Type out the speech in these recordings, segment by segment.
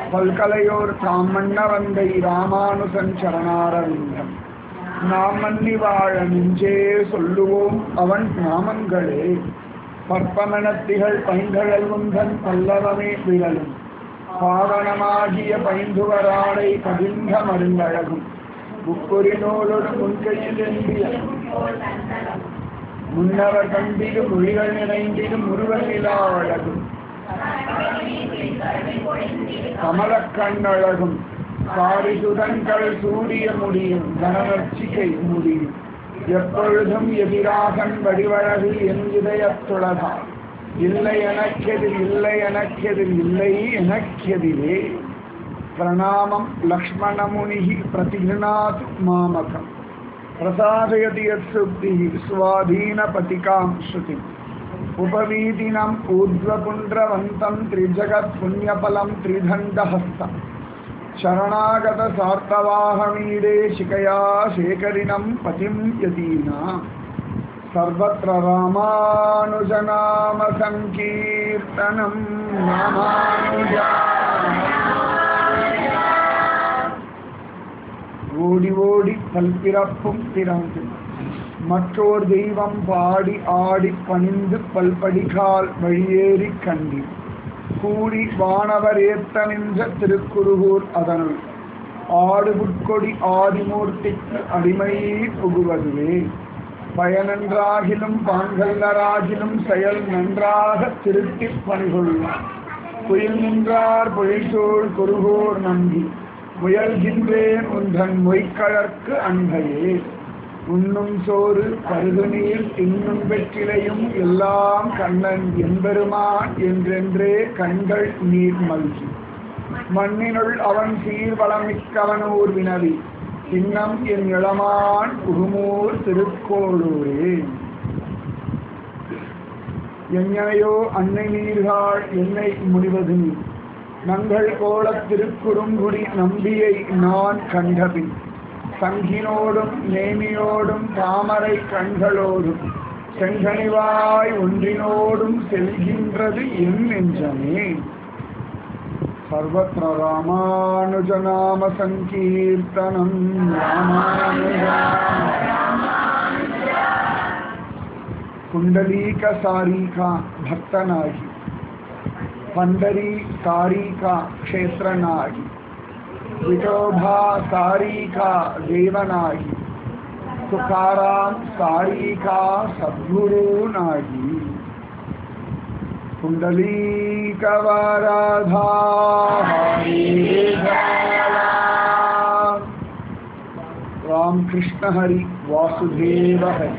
பல்கலையோர் தாம் மன்ன வந்தை ராமானுசன் சரணாரவிந்தம் நாம் மன்னி வாழ நெஞ்சே சொல்லுவோம் அவன் நாமங்களே பற்பமணத்திகள் பைங்கழல் முந்தன் பல்லவமே விரலும் பாவனமாகிய பைந்துவராடை பதிந்த மருந்தழகும் முப்பொறினோடு முன்கையில் எம்பிய முன்னவர் கண்டிடும் மொழிகள் நிறைந்திடும் முருகன் நிலா அழகும் கமலக் கண்ணழகும் காரிசுதன்கள் சூரிய முடியும் கனநர்ச்சிகை முடியும் எப்பொழுதும் எதிராகன் வடிவழகு என் இதயத்துளதா இல்லை எனக்கெதிர் இல்லை எனக்கெதிர் இல்லை எனக்கெதிரே பிரணாமம் லக்ஷ்மணமுனி பிரதிகிருணாத் மாமகம் பிரசாதயதி யத் சுப்திः स्वाधीनपतिकां श्रुतिम् उपवीतिनम् ऊर्ध्वपुण्ड्रवन्तं त्रिजगत्पुण्यफलं त्रिदण्डहस्तं शरणागतसार्थवाहमीडे शिखया शेखरिणं पतिं यतीना सर्वत्र रामानुजनामसङ्कीर्तनं रामानुजा ஓடி ஓடி பல்பிறப்பும் பிறந்து மற்றோர் தெய்வம் பாடி ஆடி பணிந்து பல்படிகால் வழியேறி கண்டி கூடி வானவர் ஏத்த நின்ற திருக்குருகூர் அதனுள் ஆடுபுட்கொடி ஆதிமூர்த்திக்கு அடிமையே புகுவதுவே பயனன்றாகிலும் பாங்கல்லராகிலும் செயல் நன்றாக திருட்டிப் பணிகொள்வார் குயில் நின்றார் பொழிசூழ் குருகூர் நம்பி முயல்கின்றேன் உந்தன் மொய்க்கழற்கு அன்பையே உண்ணும் சோறு பருகு நீர் இன்னும் வெற்றிலையும் எல்லாம் கண்ணன் எம்பெருமான் என்றென்றே கண்கள் நீர் மல்கி மண்ணினுள் அவன் சீர்வளம் மிக்கவனூர் வினவி சின்னம் என் இளமான் உகுமூர் திருக்கோளூரே எங்கனையோ அன்னை நீர்காள் என்னை முடிவது நீ நங்கள் கோலத் திருக்குறுங்குடி நம்பியை நான் கண்டபின் சங்கினோடும் நேமியோடும் தாமரை கண்களோடும் செங்கனிவாய் ஒன்றினோடும் செல்கின்றது என் நெஞ்சமே சர்வத்திர ராமானுஜநாம சங்கீர்த்தனம் ராமானுஜா ಕುಂಡಲೀಕ ಸಾರೀಕ ಭಕ್ತನಾಗಿ ಪಂಡರಿ ಸಾರೀಕ ಕ್ಷೇತ್ರನಾಗಿ ವಿಠೋಬಾ ಸಾರೀಕ ದೇವನಾಗಿ ತುಕಾರಾಮ್ ಸಾರೀಕ ಸದ್ಗುರುನಾಗಿ ಕುಂಡಲೀಕ ವರಧಾ ರಾಮ್ ಕೃಷ್ಣ ಹರಿ ವಾಸುದೇವ ಹರಿ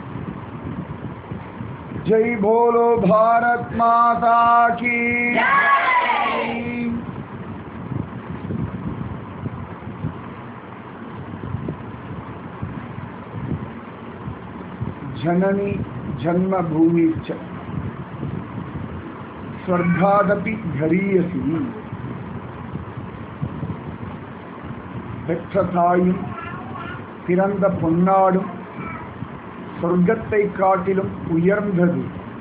जय बोलो भारत माता की जननी जन्मभूमि च स्वर्गादपि घरीयसी பெற்ற தாயும் பிறந்த பொன்னாடும் சொர்க்கத்தை காட்டிலும் உயர்ந்தது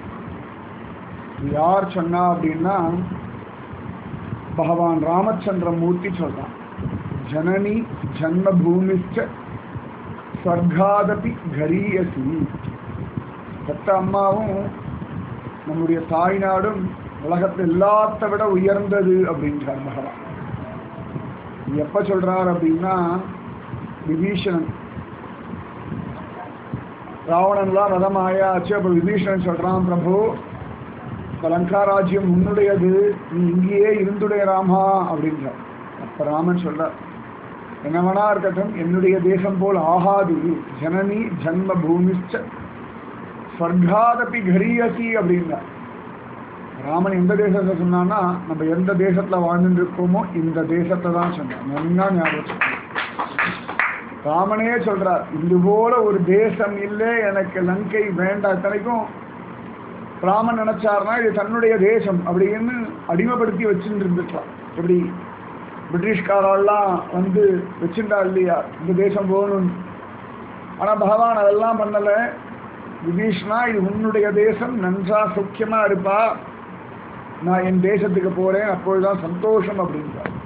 யார் சொன்னா அப்படின்னா பகவான் ராமச்சந்திரமூர்த்தி சொல்றான் ஜனனி ஜன்மபூமிச்ச ஸ்வர்காதபி கரியசி பெத்த அம்மாவும் நம்முடைய தாய்நாடும் உலகத்தில் எல்லாத்த விட உயர்ந்தது அப்படின்றார் பகவான் எப்ப சொல்றார் அப்படின்னா விபீஷணன் ராவணன்லாம் ரதம் ஆயாச்சு அப்போ விபீஷணன் சொல்றான் பிரபு இந்த லங்கா ராஜ்யம் உன்னுடையது நீ இங்கேயே இருந்துடைய ராமா அப்படின்றார் அப்ப ராமன் சொல்றார் என்ன வேணா இருக்கட்டும் என்னுடைய தேசம் போல் ஆகாது ஜனனி ஜன்ம பூமிச்ச ஸ்வர்காதபி கரியசி அப்படின்றார் ராமன் எந்த தேசத்தை சொன்னான்னா நம்ம எந்த தேசத்துல வாழ்ந்துட்டு இருக்கோமோ இந்த தேசத்தை தான் சொன்னான் நல்லா ஞாபகம் வச்சுக்கணும். ராமனே சொல்றார் இது போல ஒரு தேசம் இல்லை எனக்கு லங்கை வேண்டாம் இத்தனைக்கும் ராமன் நினைச்சார்னா இது தன்னுடைய தேசம் அப்படின்னு அடிமைப்படுத்தி வச்சுட்டு இருந்துக்கலாம் எப்படி பிரிட்டிஷ்காரெல்லாம் வந்து வச்சுட்டா இல்லையா இந்த தேசம் போகணும் ஆனா பகவான் அதெல்லாம் பண்ணல விபீஷ்ணா இது உன்னுடைய தேசம் நன்றா சுக்கியமா இருப்பா நான் என் தேசத்துக்கு போறேன் அப்பொழுதுதான் சந்தோஷம் அப்படின்றார்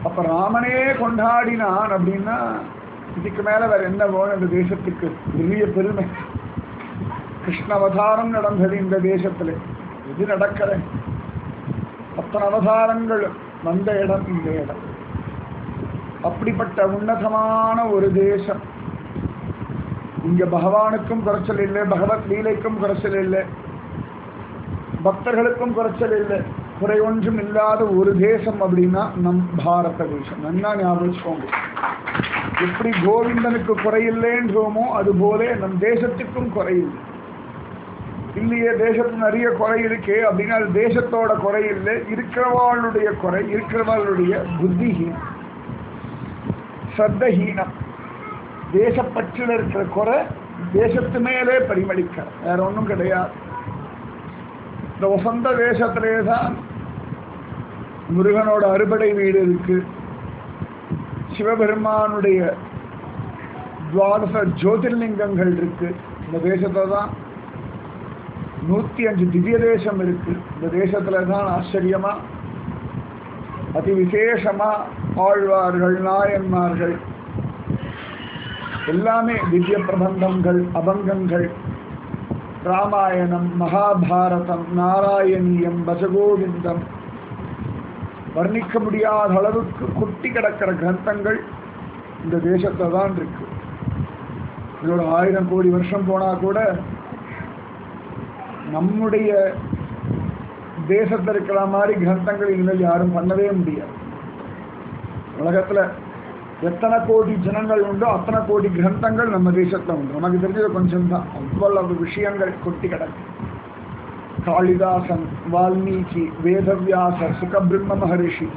அப்ப ராமனே கொண்டாடினான் அப்படின்னா இதுக்கு மேல வேற என்ன வேணும் இந்த தேசத்துக்கு பெரிய பெருமை கிருஷ்ண நடந்தது இந்த தேசத்துல இது நடக்கிற அத்தனை அவதாரங்கள் வந்த இடம் இந்த இடம் அப்படிப்பட்ட உன்னதமான ஒரு தேசம் இங்க பகவானுக்கும் குறைச்சல் இல்லை பகவத் லீலைக்கும் குறைச்சல் இல்லை பக்தர்களுக்கும் குறைச்சல் இல்லை குறை ஒன்றும் இல்லாத ஒரு தேசம் அப்படின்னா நம் பாரத தேசம் நல்லா ஞாபகம் வச்சுக்கோங்க எப்படி கோவிந்தனுக்கு குறையில்லைன்றோமோ அதுபோல நம் தேசத்துக்கும் குறையில்லை இல்லையே தேசத்துல நிறைய குறை இருக்கே அப்படின்னா அது தேசத்தோட குறை இல்லை இருக்கிறவாளுடைய குறை இருக்கிறவாளுடைய புத்திஹீனம் ஸ்ரத்தஹீனம் தேசப்பற்றில் இருக்கிற குறை தேசத்து மேலே பரிமளிக்க வேற ஒன்றும் கிடையாது இந்த வசந்த தேசத்திலே தான் முருகனோட அறுபடை வீடு இருக்கு சிவபெருமானுடைய துவாதச ஜோதிர்லிங்கங்கள் இருக்கு இந்த தேசத்துல தான் நூத்தி அஞ்சு திவ்ய தேசம் இருக்கு இந்த தேசத்துல தான் ஆச்சரியமா அதி விசேஷமா ஆழ்வார்கள் நாயன்மார்கள் எல்லாமே திவ்ய பிரபந்தங்கள் அபங்கங்கள் ராமாயணம் மகாபாரதம் நாராயணியம் பஜகோவிந்தம் வர்ணிக்க முடியாத அளவுக்கு கொட்டி கிடக்கிற கிரந்தங்கள் இந்த தேசத்துல தான் இருக்கு இதோட ஆயிரம் கோடி வருஷம் போனா கூட நம்முடைய தேசத்தில் இருக்கிற மாதிரி கிரந்தங்கள் இனிமேல் யாரும் பண்ணவே முடியாது உலகத்துல எத்தனை கோடி ஜனங்கள் உண்டோ அத்தனை கோடி கிரந்தங்கள் நம்ம தேசத்துல உண்டு நமக்கு தெரிஞ்சது கொஞ்சம் தான் அவ்வளவு விஷயங்கள் கொட்டி கிடக்கு காளிதாசன் வால்மீகி வேதவியாசர் சுகபிரம்ம மகரிஷி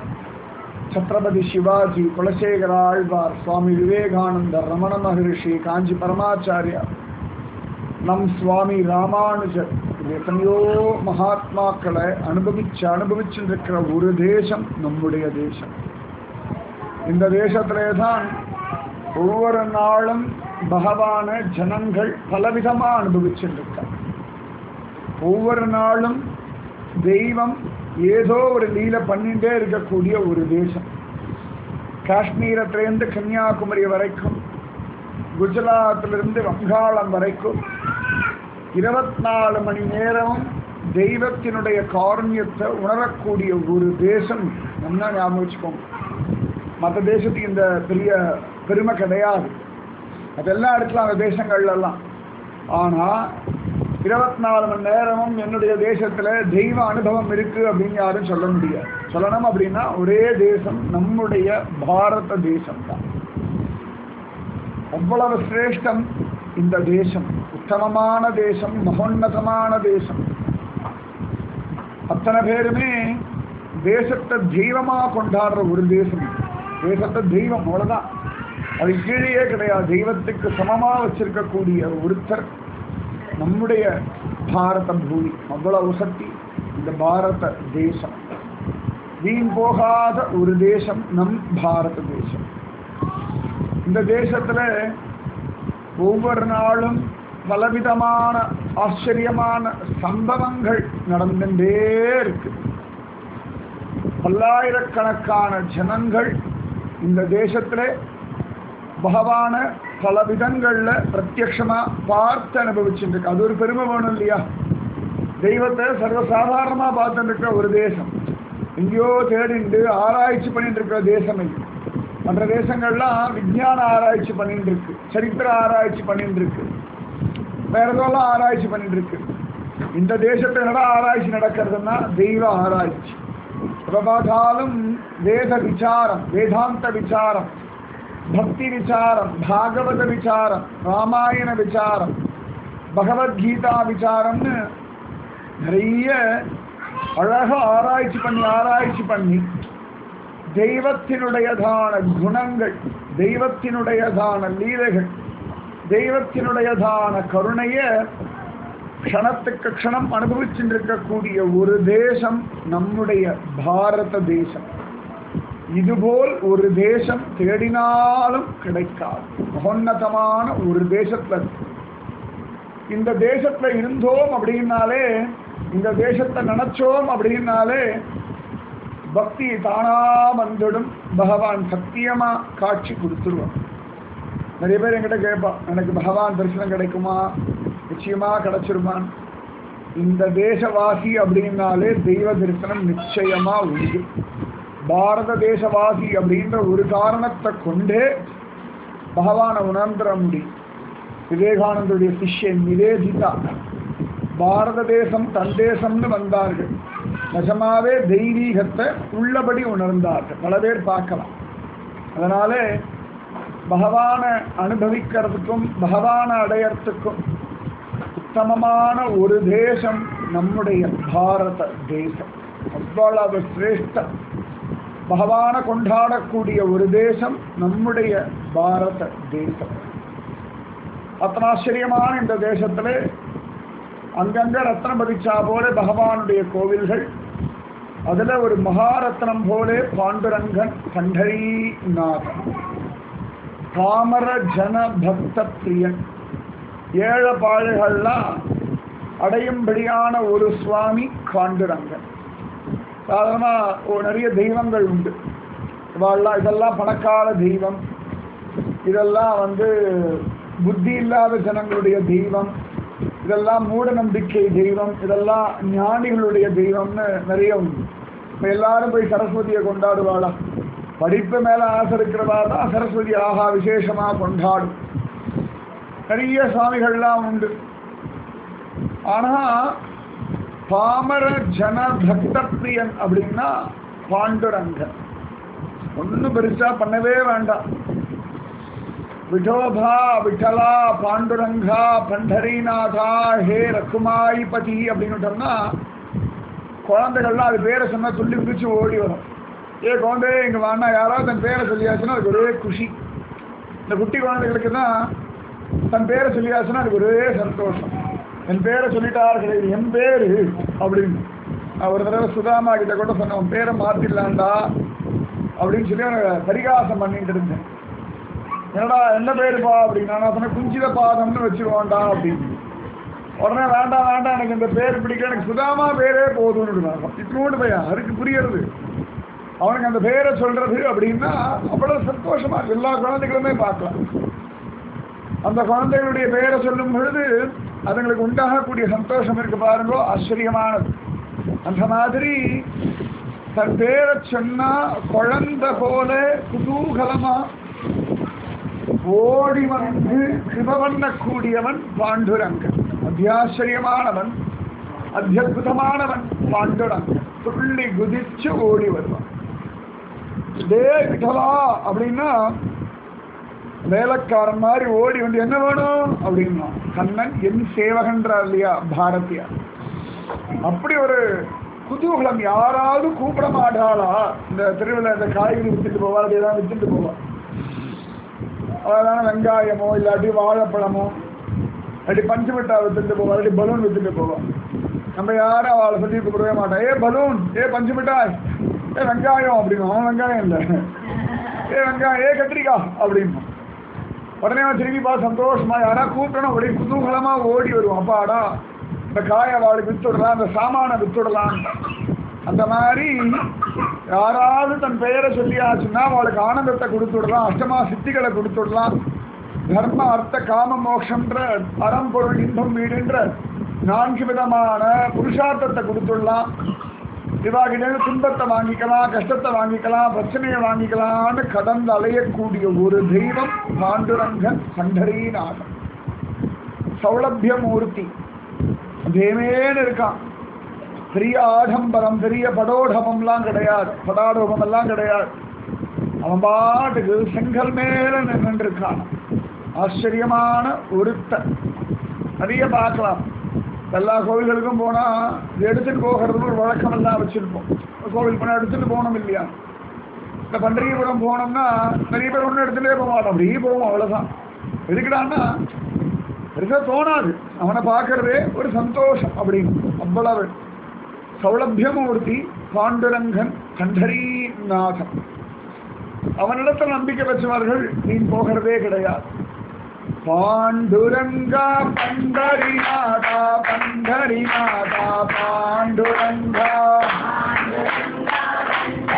சத்ரபதி சிவாஜி குலசேகர ஆழ்வார் சுவாமி விவேகானந்தர் ரமண மகரிஷி காஞ்சி பரமாச்சாரியா நம் சுவாமி ராமானுஜர் இது எத்தனையோ மகாத்மாக்களை அனுபவிச்சு அனுபவிச்சுட்டு இருக்கிற ஒரு தேசம் நம்முடைய தேசம் இந்த தேசத்திலே தான் ஒவ்வொரு நாளும் பகவான ஜனங்கள் பலவிதமா அனுபவிச்சுட்டு இருக்காங்க ஒவ்வொரு நாளும் தெய்வம் ஏதோ ஒரு லீல பண்ணிட்டே இருக்கக்கூடிய ஒரு தேசம் காஷ்மீரத்திலேருந்து கன்னியாகுமரி வரைக்கும் குஜராத்திலிருந்து வங்காளம் வரைக்கும் இருபத்தி நாலு மணி நேரம் தெய்வத்தினுடைய காரண்யத்தை உணரக்கூடிய ஒரு தேசம் நல்லா ஞாபகம் வச்சுக்கோங்க மற்ற தேசத்துக்கு இந்த பெரிய பெருமை கிடையாது அதெல்லாம் இருக்கலாம் அந்த தேசங்கள்ல எல்லாம் ஆனா இருபத்தி நாலு மணி நேரமும் என்னுடைய தேசத்துல தெய்வ அனுபவம் இருக்கு அப்படின்னு யாரும் சொல்ல முடியாது சொல்லணும் அப்படின்னா ஒரே தேசம் நம்முடைய பாரத தேசம் தான் அவ்வளவு சிரேஷ்டம் இந்த தேசம் உத்தமமான தேசம் மகோன்னதமான தேசம் அத்தனை பேருமே தேசத்தை தெய்வமா கொண்டாடுற ஒரு தேசம் தேசத்தை தெய்வம் அவ்வளவுதான் அது கீழே கிடையாது தெய்வத்துக்கு சமமா வச்சிருக்கக்கூடிய ஒருத்தர் நம்முடைய பாரத பூமி அவ்வளவு சக்தி இந்த பாரத தேசம் வீண் போகாத ஒரு தேசம் நம் பாரத தேசம் இந்த தேசத்துல ஒவ்வொரு நாளும் பலவிதமான ஆச்சரியமான சம்பவங்கள் நடந்துட்டே இருக்கு பல்லாயிரக்கணக்கான ஜனங்கள் இந்த தேசத்துல பகவான பல விதங்கள்ல பிரத்யக்ஷமா பார்த்து அனுபவிச்சுட்டு இருக்கு அது ஒரு பெருமை வேணும் இல்லையா தெய்வத்தை சர்வசாதாரணமா பார்த்துட்டு இருக்கிற ஒரு தேசம் எங்கேயோ தேடிண்டு ஆராய்ச்சி பண்ணிட்டு இருக்கிற தேசம் இது மற்ற தேசங்கள்லாம் விஞ்ஞான ஆராய்ச்சி பண்ணிட்டு இருக்கு சரித்திர ஆராய்ச்சி பண்ணிட்டு இருக்கு வேற எதெல்லாம் ஆராய்ச்சி பண்ணிட்டு இருக்கு இந்த தேசத்துல என்னடா ஆராய்ச்சி நடக்கிறதுன்னா தெய்வ ஆராய்ச்சி எப்ப பார்த்தாலும் வேத விசாரம் வேதாந்த விசாரம் பக்தி விசாரம் பாகவத விசாரம் ராமாயண விசாரம் பகவத்கீதா விசாரம்னு நிறைய அழகா ஆராய்ச்சி பண்ணி ஆராய்ச்சி பண்ணி தெய்வத்தினுடையதான குணங்கள் தெய்வத்தினுடையதான லீலைகள் தெய்வத்தினுடையதான கருணைய க்ஷணத்துக்கு க்ஷணம் அனுபவிச்சுட்டு இருக்கக்கூடிய ஒரு தேசம் நம்முடைய பாரத தேசம் இதுபோல் ஒரு தேசம் தேடினாலும் கிடைக்காது மகோன்னதமான ஒரு தேசத்துல இருக்கு. இந்த தேசத்துல இருந்தோம் அப்படின்னாலே இந்த தேசத்தை நினைச்சோம் அப்படின்னாலே பக்தி தானா வந்துடும் பகவான் சத்தியமா காட்சி கொடுத்துருவான் நிறைய பேர் என்கிட்ட கேட்பான் எனக்கு பகவான் தரிசனம் கிடைக்குமா நிச்சயமா கிடைச்சிருமான் இந்த தேசவாசி அப்படின்னாலே தெய்வ தரிசனம் நிச்சயமா உண்டு பாரத தேசவாசி அப்படின்ற ஒரு காரணத்தை கொண்டே பகவானை உணர்ந்துட முடியும் விவேகானந்தருடைய சிஷ்யன் நிவேதிதா பாரத தேசம் தன் தேசம்னு வந்தார்கள் நிஜமாவே தெய்வீகத்தை உள்ளபடி உணர்ந்தார்கள் பல பேர் பார்க்கலாம் அதனால பகவானை அனுபவிக்கிறதுக்கும் பகவானை அடையறதுக்கும் உத்தமமான ஒரு தேசம் நம்முடைய பாரத தேசம் அவ்வளவு சிரேஷ்ட பகவானை கொண்டாடக்கூடிய ஒரு தேசம் நம்முடைய பாரத தேசம் அத்தனை ஆச்சரியமான இந்த தேசத்துல அங்கங்க ரத்னம் பதிச்சா போல பகவானுடைய கோவில்கள் அதுல ஒரு மகாரத்னம் போல பாண்டுரங்கன் கண்டரீநாதன் பாமர ஜன பக்த பிரியன் ஏழ பாழைகள்லாம் அடையும்படியான ஒரு சுவாமி பாண்டுரங்கன் சாதாரணமாக நிறைய தெய்வங்கள் உண்டு இவாள்லாம் இதெல்லாம் பணக்கார தெய்வம் இதெல்லாம் வந்து புத்தி இல்லாத ஜனங்களுடைய தெய்வம் இதெல்லாம் மூட நம்பிக்கை தெய்வம் இதெல்லாம் ஞானிகளுடைய தெய்வம்னு நிறைய உண்டு இப்போ எல்லாரும் போய் சரஸ்வதியை கொண்டாடுவாளா படிப்பு மேல ஆசை இருக்கிறவா தான் சரஸ்வதி ஆகா விசேஷமா கொண்டாடும் நிறைய சுவாமிகள்லாம் உண்டு ஆனா பாமர ஜன பக்த பிரியன் அப்படின்னா பாண்டுரங்கன் ஒன்றும் பெருசா பண்ணவே வேண்டாம் விட்டோபா விட்டலா பாண்டுரங்கா பண்டரிநாதா ஹே ரகுமாயிபதி அப்படின்னுட்டோம்னா குழந்தைகள்லாம் அது பேரை சொன்னா துள்ளி குதிச்சு ஓடி வரும் ஏ குழந்தை இங்க வானா யாராவது தன் பேரை சொல்லியாச்சுன்னா அதுக்கு ஒரே குஷி இந்த குட்டி குழந்தைகளுக்கு தான் தன் பேரை சொல்லியாச்சுன்னா அதுக்கு ஒரே சந்தோஷம் என் பேரை சொல்லிட்டார்களே இது என் பேரு அப்படின்னு நான் ஒரு தடவை சுதாமா கிட்ட கூட சொன்னேன் உன் பேரை மாத்திடலாம்டா அப்படின்னு சொல்லி அவனை பரிகாசம் பண்ணிட்டு இருந்தேன் என்னடா என்ன பேருப்பா அப்படின்னா நான் சொன்னேன் குஞ்சித பாதம்னு வச்சிருவான்டா அப்படின்னு உடனே வேண்டாம் வேண்டாம் எனக்கு இந்த பேர் பிடிக்கல எனக்கு சுதாமா பேரே போதும்னு இட்லூண்டு பையன் அதுக்கு புரியறது அவனுக்கு அந்த பேரை சொல்றது அப்படின்னா அவ்வளவு சந்தோஷமா இருக்கு எல்லா குழந்தைகளுமே பார்க்கலாம் அந்த குழந்தைகளுடைய பெயரை சொல்லும் பொழுது அதுங்களுக்கு உண்டாகக்கூடிய சந்தோஷம் இருக்கு பாருங்க ஆச்சரியமானது அந்த மாதிரி தன் பேரை சொன்னா குழந்தை போல குதூகலமா ஓடி வந்து கிருப பண்ணக்கூடியவன் பாண்டுரங்கன் அத்தியாச்சரியமானவன் அத்தியுதமானவன் பாண்டுரங்கன் துள்ளி குதிச்சு ஓடி வருவான் டே விட்டலா அப்படின்னா வேலைக்காரன் மாதிரி ஓடி வந்து என்ன வேணும் அப்படின்னா கண்ணன் என் சேவகன்றார் இல்லையா பாரதியா அப்படி ஒரு குதூகலம் யாராவது கூப்பிட மாட்டாளா இந்த திருவிழா இந்த காய்கறி வித்துட்டு போவா அது ஏதாவது வித்துட்டு போவா அதான வெங்காயமோ இல்லாட்டி வாழைப்பழமோ இல்லாட்டி பஞ்சு மிட்டாய் வித்துட்டு போவா இல்லாட்டி பலூன் வித்துட்டு போவா நம்ம யாரும் அவளை சொல்லி கூப்பிடவே மாட்டோம் ஏ பலூன் ஏ பஞ்சு மிட்டாய் ஏ வெங்காயம் அப்படின்னு அவன் வெங்காயம் இல்லை ஏ வெங்காயம் ஏ கத்திரிக்காய் அப்படின்னு உடனே அவன் திரும்பி பார்த்து சந்தோஷமா யாரா கூப்பிட்டணும் அப்படியே குதூகலமா ஓடி வருவான் அப்பாடா இந்த காயை அவளுக்கு வித்துடலாம் அந்த சாமானை வித்துடலாம் அந்த மாதிரி யாராவது தன் பெயரை சொல்லியாச்சுன்னா அவளுக்கு ஆனந்தத்தை கொடுத்துடலாம் அஷ்டமா சித்திகளை கொடுத்துடலாம் தர்ம அர்த்த காம மோக்ஷன்ற அறம்பொருள் இன்பம் வீடுன்ற நான்கு விதமான புருஷார்த்தத்தை கொடுத்துடலாம் இவாகிட்ட துன்பத்தை வாங்கிக்கலாம் கஷ்டத்தை வாங்கிக்கலாம் பிரச்சனையை வாங்கிக்கலாம்னு கடந்து அலையக்கூடிய ஒரு தெய்வம் பாண்டுரங்கன் சண்டரீநாதன் சௌலபியமூர்த்தி தேமேன்னு இருக்கான் பெரிய ஆடம்பரம் பெரிய படோடபம்லாம் கிடையாது படாடோபம் எல்லாம் கிடையாது அவன் பாட்டுக்கு செங்கல் மேல நின்றுருக்கான் ஆச்சரியமான ஒருத்தன் நிறைய பார்க்கலாம் எல்லா கோவில்களுக்கும் போனா இது எடுத்துட்டு போகிறது ஒரு வழக்கம் எல்லாம் வச்சிருப்போம் கோவில் போனா எடுத்துட்டு போனோம் இல்லையா இந்த பண்டரிபுரம் போனோம்னா நிறைய பேர் ஒன்றும் எடுத்துட்டே போக மாட்டோம் அப்படியே போவோம் அவ்வளவுதான் எதுக்குடான்னா பெருசாக தோணாது அவனை பார்க்கறதே ஒரு சந்தோஷம் அப்படின்னு அவ்வளவு சௌலபியமூர்த்தி பாண்டுரங்கன் கண்டரீநாதன் அவனிடத்தில் நம்பிக்கை வச்சவர்கள் நீ போகிறதே கிடையாது பாண்டுரங்கா பண்டரிநாதா பண்டரிநாதா பாண்டுரங்கா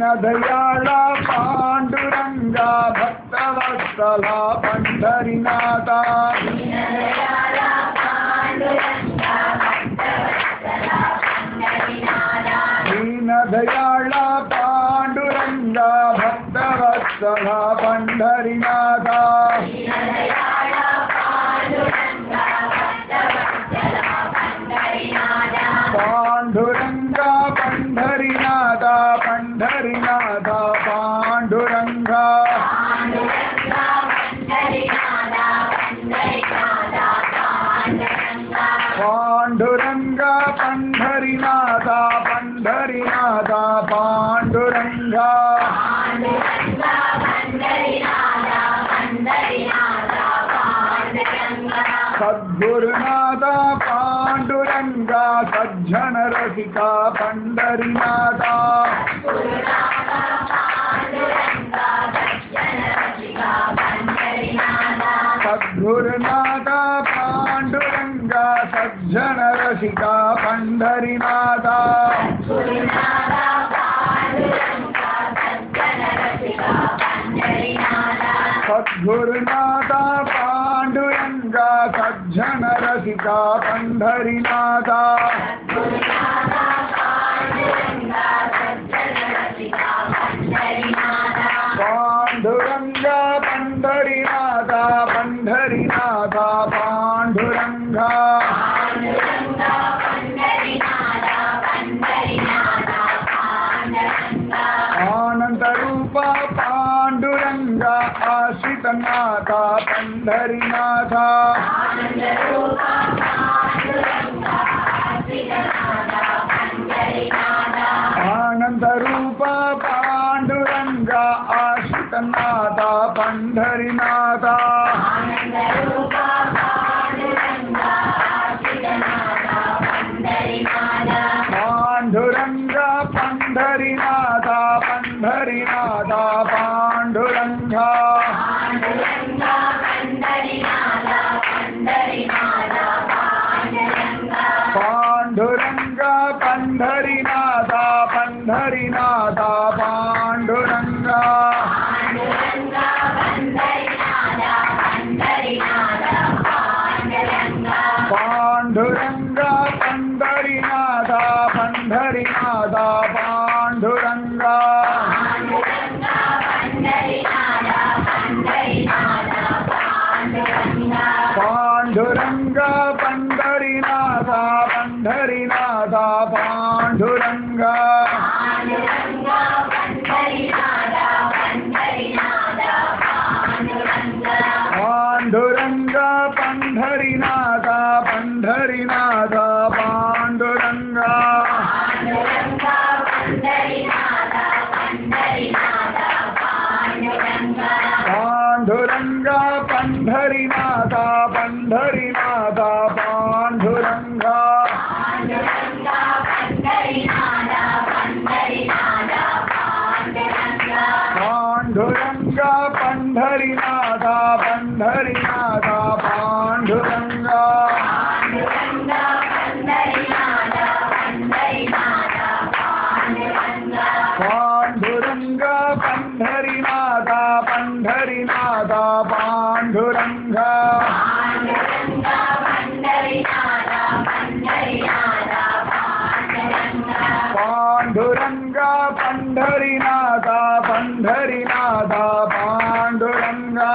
दीनदयाळा पाण्डुरङ्गा भक्तवत्सला पण्ढरिनाथा दीनदयाळा पाण्डुरङ्गा भक्तवत्सला पण्ढरिनाथा पाण्डुरङ्गा पण्ढरिनाथा पण्ढरिनाथा पाण्डुरङ्गा पाण्डुरङ्गा पण्ढरिनाथा पण्ढरिनाथा पाण्डुरङ्गा सद्गुरुनाथा पाण्डुरङ्गा सज्जनरसिका पण्ढरिनाथा सद्गुरुनाथा पाण्डुरङ्गा सज्जनरसिका पण्ढरिनाथा सद्गुरुनाथा पाण्डुरङ्गा सज्जनरसिका पण्ढरिनाथा पाण्डुरङ्गा पण्ढरिनाथा पण्ढरिनाथा पाण्डुरङ्गा आनन्दरूपा पाण्डुरङ्गा आश्रितनाथा पण्ढरिनाथा आनन्दरूपा पाण्डुरङ्गा आश्रितनाथा पण्ढरिनाथा पाण्डुरङ्गा पण्ढरिनाथा पण्ढरिनाथा पाण्डुरङ्गा पाण्डुरङ्गा पण्ढरिनाथा पण्ढरिनाथा पाण्डुरङ्गा पाण्डुरङ्गा पण्ढरिनाथा पण्ढरिनाथा पाण्डुरङ्गा पाण्डुरङ्गा पण्ढरिनाथा पण्ढरिनाथा पाण्डुरङ्गा पाण्डुरङ्गा पण्ढरिनाथा पण्ढरिनाथा पाण्डुरङ्गा पाण्डुरङ्गा पण्ढरिनाथा पण्ढरिनाथा पाण्डुरङ्गा पाण्डुरङ्गा पण्ढरिनाथा पण्ढरिनाथा पाण्डुरङ्गा पाण्डुरङ्गा पण्ढरिनाथा पण्ढरिनाथा पाण्डुरङ्गा पाण्डुरङ्गा पण्ढरिनाथा पण्ढरिनाथा पाण्डुरङ्गा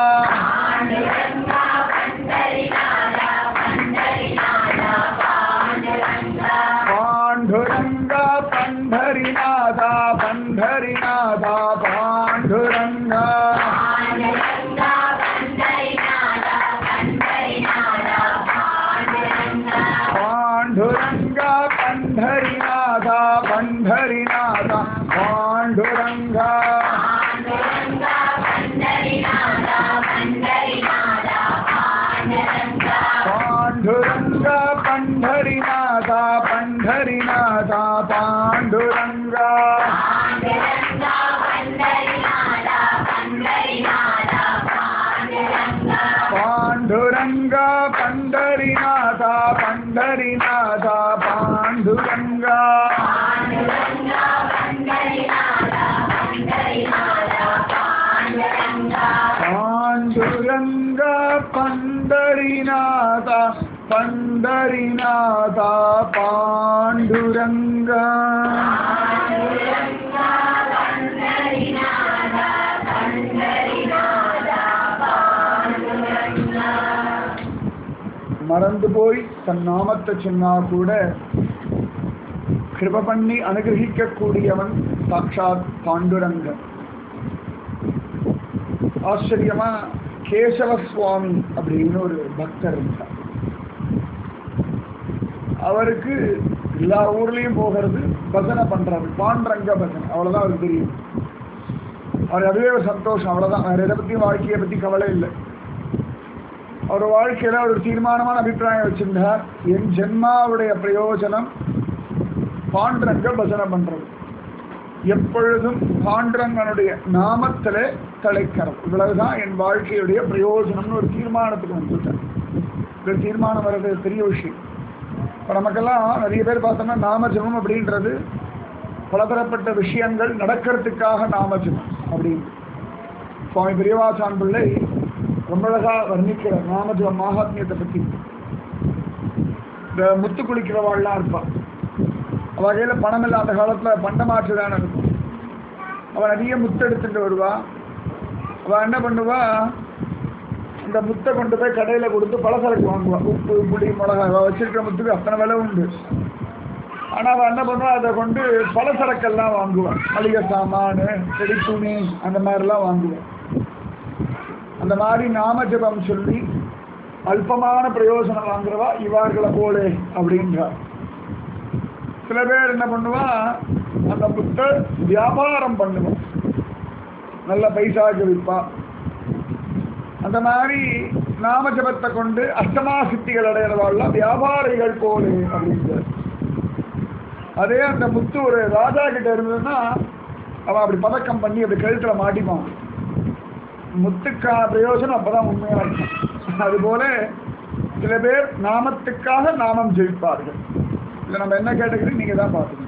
पाण्डुरङ्गा पण्ढरिनाथा पण्ढरिनाथा पाण्डुरङ्गा पाण्डुरङ्गा पण्ढरिनाथा पण्ढरिनाथा पाण्डुरङ्गा पाण्डुरङ्गा पण्ढरिनाथा पण्ढरिनाथा पाण्डुरङ्गा पाण्डुरङ्गा पण्ढरिनाथा पण्ढरिनाथा पाण्डुरङ्गा மறந்து போய் தன் நாமத்தை சொன்னா கூட கிருப பண்ணி அனுகிரகிக்கக்கூடியவன் சாட்சாத் பாண்டுரங்கன் ஆச்சரியமா கேசவ சுவாமி அப்படின்னு ஒரு பக்தர் இருந்தார் அவருக்கு எல்லா ஊர்லயும் போகிறது பஜனை பண்றாரு பாண்டரங்க பஜனை அவ்வளவுதான் அவருக்கு தெரியும் அவர் அதுவே ஒரு சந்தோஷம் அவ்வளவுதான் வேற எதை பத்தியும் வாழ்க்கையை பத்தி கவலை இல்லை அவர் வாழ்க்கையில ஒரு தீர்மானமான அபிப்பிராயம் வச்சிருந்தார் என் ஜென்மாவுடைய பிரயோஜனம் பாண்டரங்க பஜனை பண்றது எப்பொழுதும் பாண்டரங்கனுடைய நாமத்திலே தலைக்கிறது இவ்வளவுதான் என் வாழ்க்கையுடைய பிரயோஜனம்னு ஒரு தீர்மானத்துக்கு வந்துட்டார் ஒரு தீர்மானம் வர்றது பெரிய விஷயம் இப்போ நமக்கெல்லாம் நிறைய பேர் பார்த்தோம்னா நாமஜபம் அப்படின்றது பலதரப்பட்ட விஷயங்கள் நடக்கிறதுக்காக நாமஜபம் அப்படின்னு சுவாமி பெரியவாசான் பிள்ளை ரொம்ப அழகா வர்ணிக்கிற நாமஜப மாகாத்மியத்தை பத்தி இந்த முத்து குளிக்கிறவாள்லாம் இருப்பான் அவ கையில பணம் இல்லாத காலத்துல பண்டமாற்று தானே இருக்கும் அவன் நிறைய முத்து எடுத்துட்டு வருவா அவ என்ன பண்ணுவா இந்த முத்தை கொண்டு போய் கடையில கொடுத்து பலசரக்கு வாங்குவா உப்பு புளி மிளகாய் அவ வச்சிருக்கிற முத்துக்கு அத்தனை விலை உண்டு ஆனா அவ என்ன பண்ணுவா அதை கொண்டு பலசரக்கெல்லாம் வாங்குவான் மளிகை சாமான் செடி துணி அந்த மாதிரிலாம் வாங்குவான் அந்த மாதிரி நாம ஜபம் சொல்லி அல்பமான பிரயோஜனம் வாங்குறவா இவார்களை போலே அப்படின்றார் சில பேர் என்ன பண்ணுவா அந்த புத்தை வியாபாரம் பண்ணுவான் நல்ல பைசாக்கு விற்பா அந்த மாதிரி நாம ஜபத்தை கொண்டு அஷ்டமா சித்திகள் அடையிறவாள்லாம் வியாபாரிகள் போலே அப்படின்றார் அதே அந்த முத்து ஒரு ராஜா கிட்ட இருந்ததுன்னா அவன் அப்படி பதக்கம் பண்ணி அப்படி கழுத்துல மாட்டிப்பான் முத்துக்கான பிரயோஜனம் அப்பதான் உண்மையா இருக்கும் அதுபோல சில பேர் நாமத்துக்காக நாமம் ஜெயிப்பார்கள் இதை நம்ம என்ன கேட்டகரி நீங்க தான் பார்த்துக்கணும்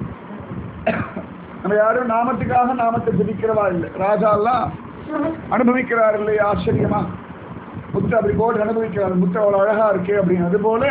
நம்ம யாரும் நாமத்துக்காக நாமத்தை ஜெபிக்கிறவா இல்லை ராஜாலாம் அனுபவிக்கிறார் இல்லையா ஆச்சரியமா முத்து அப்படி போட்டு அனுபவிக்கிறார் முத்து அவ்வளவு அழகா இருக்கு அப்படின்னு அது போல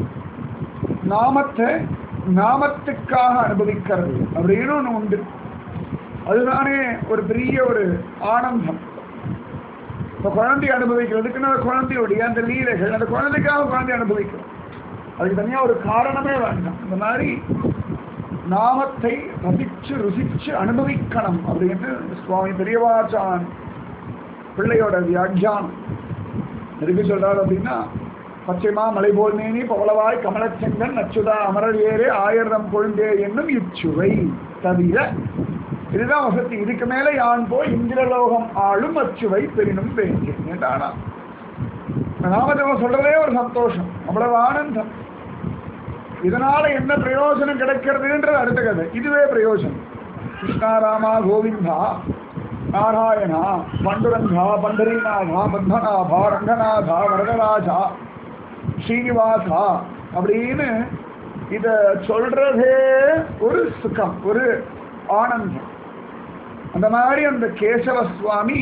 நாமத்தை நாமத்துக்காக அனுபவிக்கிறது அப்படின்னு ஒண்ணு உண்டு அதுதானே ஒரு பெரிய ஒரு ஆனந்தம் இப்போ குழந்தை அனுபவிக்கிறதுக்கு அந்த குழந்தையுடைய அந்த லீலைகள் அந்த குழந்தைக்காக குழந்தை அனுபவிக்கிறோம் அதுக்கு தனியாக ஒரு காரணமே வேண்டாம் இந்த மாதிரி நாமத்தை ரசிச்சு ருசிச்சு அனுபவிக்கணும் அப்படின்னு சுவாமி பெரியவாச்சான் பிள்ளையோட வியாக்கியானம் எதுக்கு சொல்றாரு அப்படின்னா பச்சைமா மலை போல் மேனி பவளவாய் கமலச்செங்கன் நச்சுதா அமரர் ஏறே ஆயிரம் கொழுந்தே என்னும் இச்சுவை தவிர இதுதான் வசதி இதுக்கு மேல யான் போய் இந்திரலோகம் ஆளும் அச்சுவை பெரினும் வேண்டேன் ஏண்டானா நாமதேவம் சொல்றதே ஒரு சந்தோஷம் அவ்வளவு ஆனந்தம் இதனால என்ன பிரயோஜனம் கிடைக்கிறதுன்றது அடுத்த கதை இதுவே பிரயோஜனம் கிருஷ்ணா ராமா கோவிந்தா நாராயணா பண்டுரங்கா பண்டரிநாதா பத்மநாபா ரங்கநாதா வரதராஜா ஸ்ரீனிவாசா அப்படின்னு இத சொல்றதே ஒரு சுகம் ஒரு ஆனந்தம் அந்த மாதிரி அந்த கேசவ சுவாமி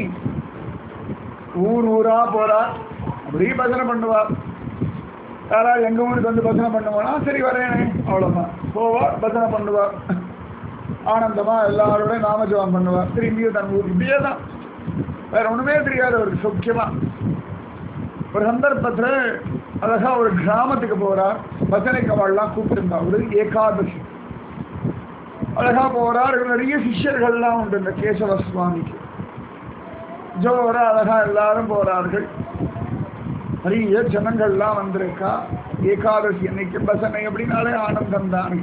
ஊர் ஊரா போறார் அப்படியே பஜனை பண்ணுவார் யாராவது எங்க ஊருக்கு வந்து பஜனை பண்ணுவோம்னா சரி வரேனே அவ்வளவுதான் போவார் பஜனை பண்ணுவார் ஆனந்தமா எல்லாரோட நாமஜபம் பண்ணுவார் திரும்பியும் தன் ஊர் இப்படியே தான் வேற ஒண்ணுமே தெரியாது அவருக்கு சௌக்கியமா ஒரு சந்தர்ப்பத்துல அழகா ஒரு கிராமத்துக்கு போறார் பஜனைக்கு அவள்லாம் கூப்பிட்டுருந்தா ஒரு ஏகாதசி அழகா போறார் இவர் நிறைய சிஷ்யர்கள்லாம் உண்டு இந்த கேசவ சுவாமிக்கு ஜோரா அழகா எல்லாரும் போறார்கள் நிறைய ஜனங்கள்லாம் வந்திருக்கா ஏகாதசி அன்னைக்கு பசனை அப்படின்னாலே ஆனந்தம் தானே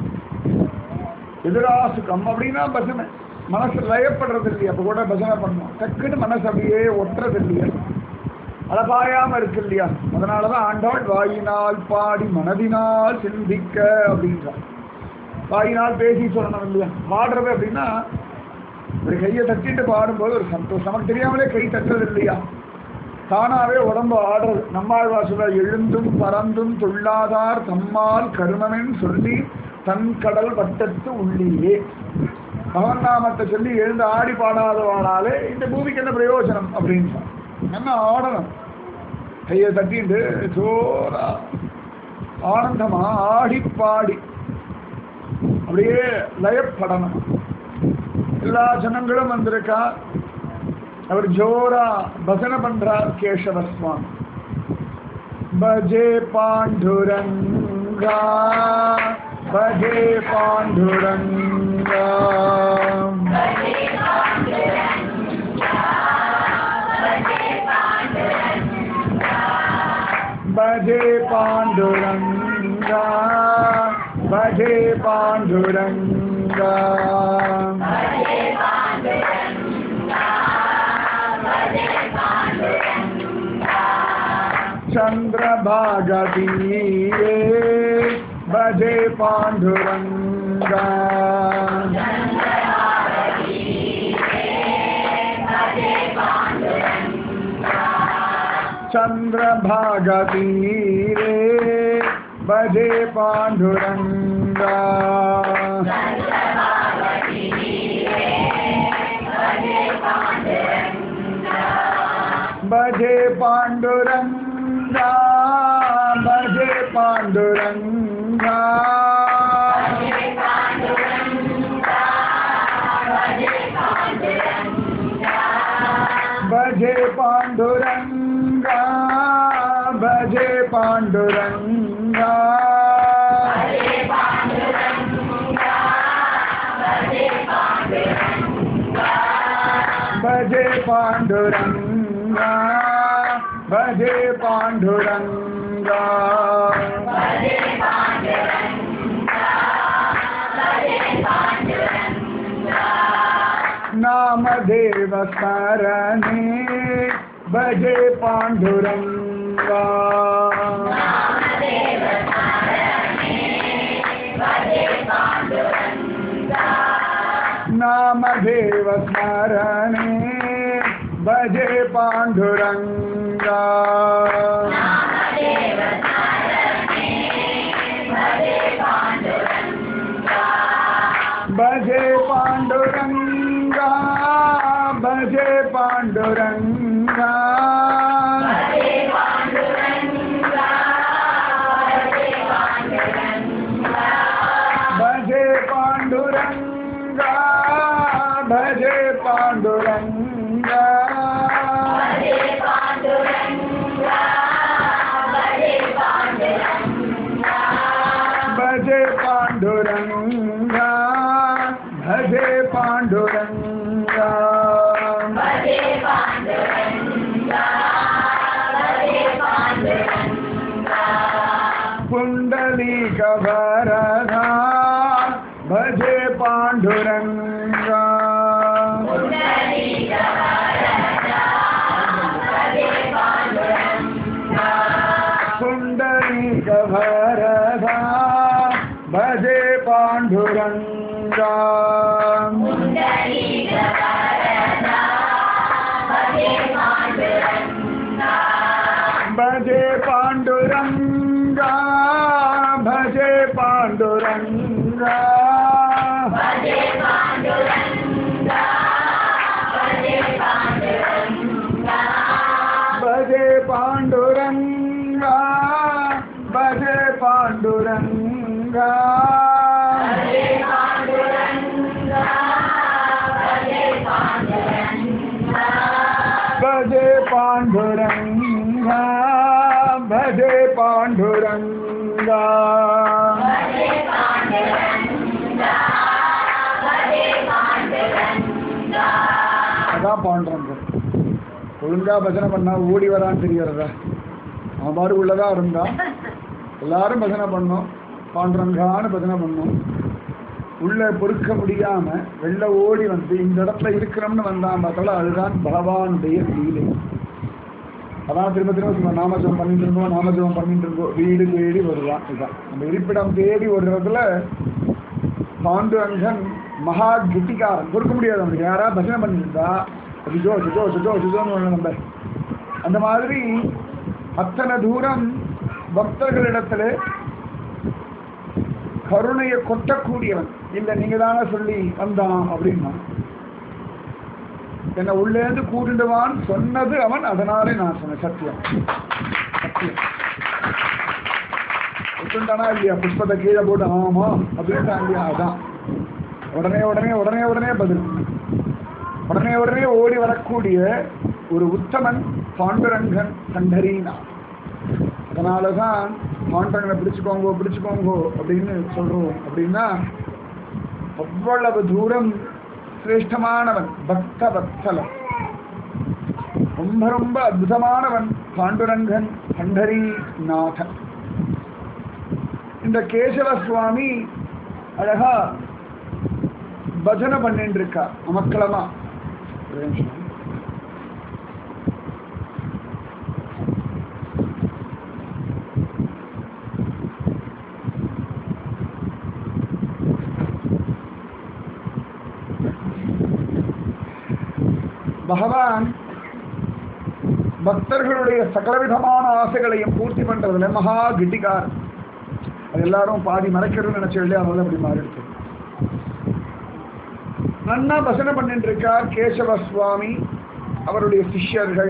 எதிராசுகம் அப்படின்னா பஜனை மனசு லயப்படுறது இல்லையா அப்ப கூட பஜனை பண்ணோம் டக்குன்னு மனசு அப்படியே ஒட்டுறது இல்லையா அழகாயாம இருக்கு இல்லையா அதனாலதான் ஆண்டாள் வாயினால் பாடி மனதினால் சிந்திக்க அப்படின்றார் வாயினால் பேசி சொல்லணும் இல்லையா பாடுறது அப்படின்னா ஒரு கையை தட்டிட்டு பாடும்போது ஒரு சந்தோஷம் நமக்கு தெரியாமலே கை தட்டுறது இல்லையா தானாவே உடம்பு ஆடுறது நம்மாழ்வா சொல்ற எழுந்தும் பறந்தும் துள்ளாதார் தம்மால் கருமமென் சொல்லி தன் கடல் வட்டத்து உள்ளியே பகவன் நாமத்தை சொல்லி எழுந்து ஆடி பாடாதவானாலே இந்த பூமிக்கு என்ன பிரயோஜனம் அப்படின்னு என்ன ஆடணும் கையை தட்டிட்டு ஜோரா ஆனந்தமா ஆடி பாடி அப்படியே லயப்படணும் எல்லா ஜனங்களும் வந்திருக்கா அவர் ஜோரா பஜனை பண்றார் கேசவ சுவாமி भजे पाण्डुरङ्गा भजे पाण्डुरङ्गा भजे पाण्डुरङ्गा भजे पाण्डुरङ्गा चन्द्रभागतीरे भजे पाण्डुरङ्गा चन्द्रभागतीरे भजे पाण्डुरङ्गा भजे पाण्डुरङ्गा भजे पाण्डुरङ्गा भजे पाण्डुरङ्गा भजे पाण्डुरङ्गा भजे पाण्डुरङ्गा भजे पाण्डुरङ्गा नामदेव स्मरणे भजे पाण्डुरङ्गा नामदेव स्मरणे भजे पाण्डुरङ्गा भजे पाण्डुरङ्गा भजे पाण्डुरङ्गा भजे पाण्डुरङ्गा भजे पाण्डुरङ्गा भजे पाण्डुरङ्गा भजे पाण्डुरङ्गा पुण्डलीकवरधा भजे पाण्डुरङ्गा पुण्डलीकवरधा भजे पाण्डुरङ्गा भजे पाण्डुरङ्गा भजे पाण्डुरङ्गा भजे पाण्डुरङ्गा भजे पाण्डुरङ्गा भजे पाण्डुरङ्गा भजे पाण्डुरङ्गा அதான் பாண்டுறங்க ஒழுங்கா பஜனை பண்ணா ஓடி வரான்னு தெரியறதா அவன் பாடு உள்ளதா இருந்தா எல்லாரும் பஜனை பண்ணோம் பாண்டுறங்கான்னு பஜனை பண்ணோம் உள்ள பொறுக்க முடியாம வெளில ஓடி வந்து இந்த இடத்துல இருக்கிறோம்னு வந்தான் பார்த்தாலும் அதுதான் பகவானுடைய லீலை அதான் திரும்ப திரும்ப சொல்லுவோம் நாமஜபம் பண்ணிட்டு இருந்தோம் நாமஜபம் பண்ணிட்டு இருந்தோம் வீடு தேடி வருவான் இதுதான் நம்ம இருப்பிடம் தேடி ஒரு இடத்துல பாண்டுரங்கன் மகா கெட்டிக்காரன் பொறுக்க முடியாது அவனுக்கு யாரா பஜனை பண்ணிட்டு இருந்தா சுஜோ சுஜோ சுஜோ சுஜோன்னு ஒண்ணு நம்ம அந்த மாதிரி அத்தனை தூரம் பக்தர்களிடத்துல கருணையை கொட்டக்கூடியவன் இல்ல நீங்க தானே சொல்லி வந்தான் அப்படின்னா என்னை உள்ளேந்து கூட்டிடுவான் சொன்னது அவன் அதனாலே நான் சொன்னேன் சத்தியம் சத்தியம் ஒத்துண்டானா இல்லையா புஷ்பத்தை கீழே போட்டு ஆமா அப்படின்னு இல்லையா அதான் உடனே உடனே உடனே உடனே பதில் உடனே உடனே ஓடி வரக்கூடிய ஒரு உத்தமன் பாண்டுரங்கன் கண்டரீனா அதனால தான் பாண்டங்களை பிடிச்சுக்கோங்கோ பிடிச்சுக்கோங்கோ அப்படின்னு சொல்கிறோம் அப்படின்னா அவ்வளவு தூரம் சிரேஷ்டமானவன் பக்த வத்சலன் ரொம்ப ரொம்ப அற்புதமானவன் பாண்டுரங்கன் பண்டரி நாதன் இந்த கேசவ சுவாமி அழகா பஜனை பண்ணிட்டு இருக்கா அமக்களமா ஒரே நிமிஷம். பகவான் பக்தர்களுடைய சகலவிதமான ஆசைகளையும் பூர்த்தி பண்றதுல மகா கிட்டிகார் அது எல்லாரும் பாதி மறைக்கிறதுன்னு நினைச்சே அதனால அப்படி மாறி இருக்கு நன்னா பசனை பண்ணிட்டு இருக்கார் கேசவ சுவாமி அவருடைய சிஷ்யர்கள்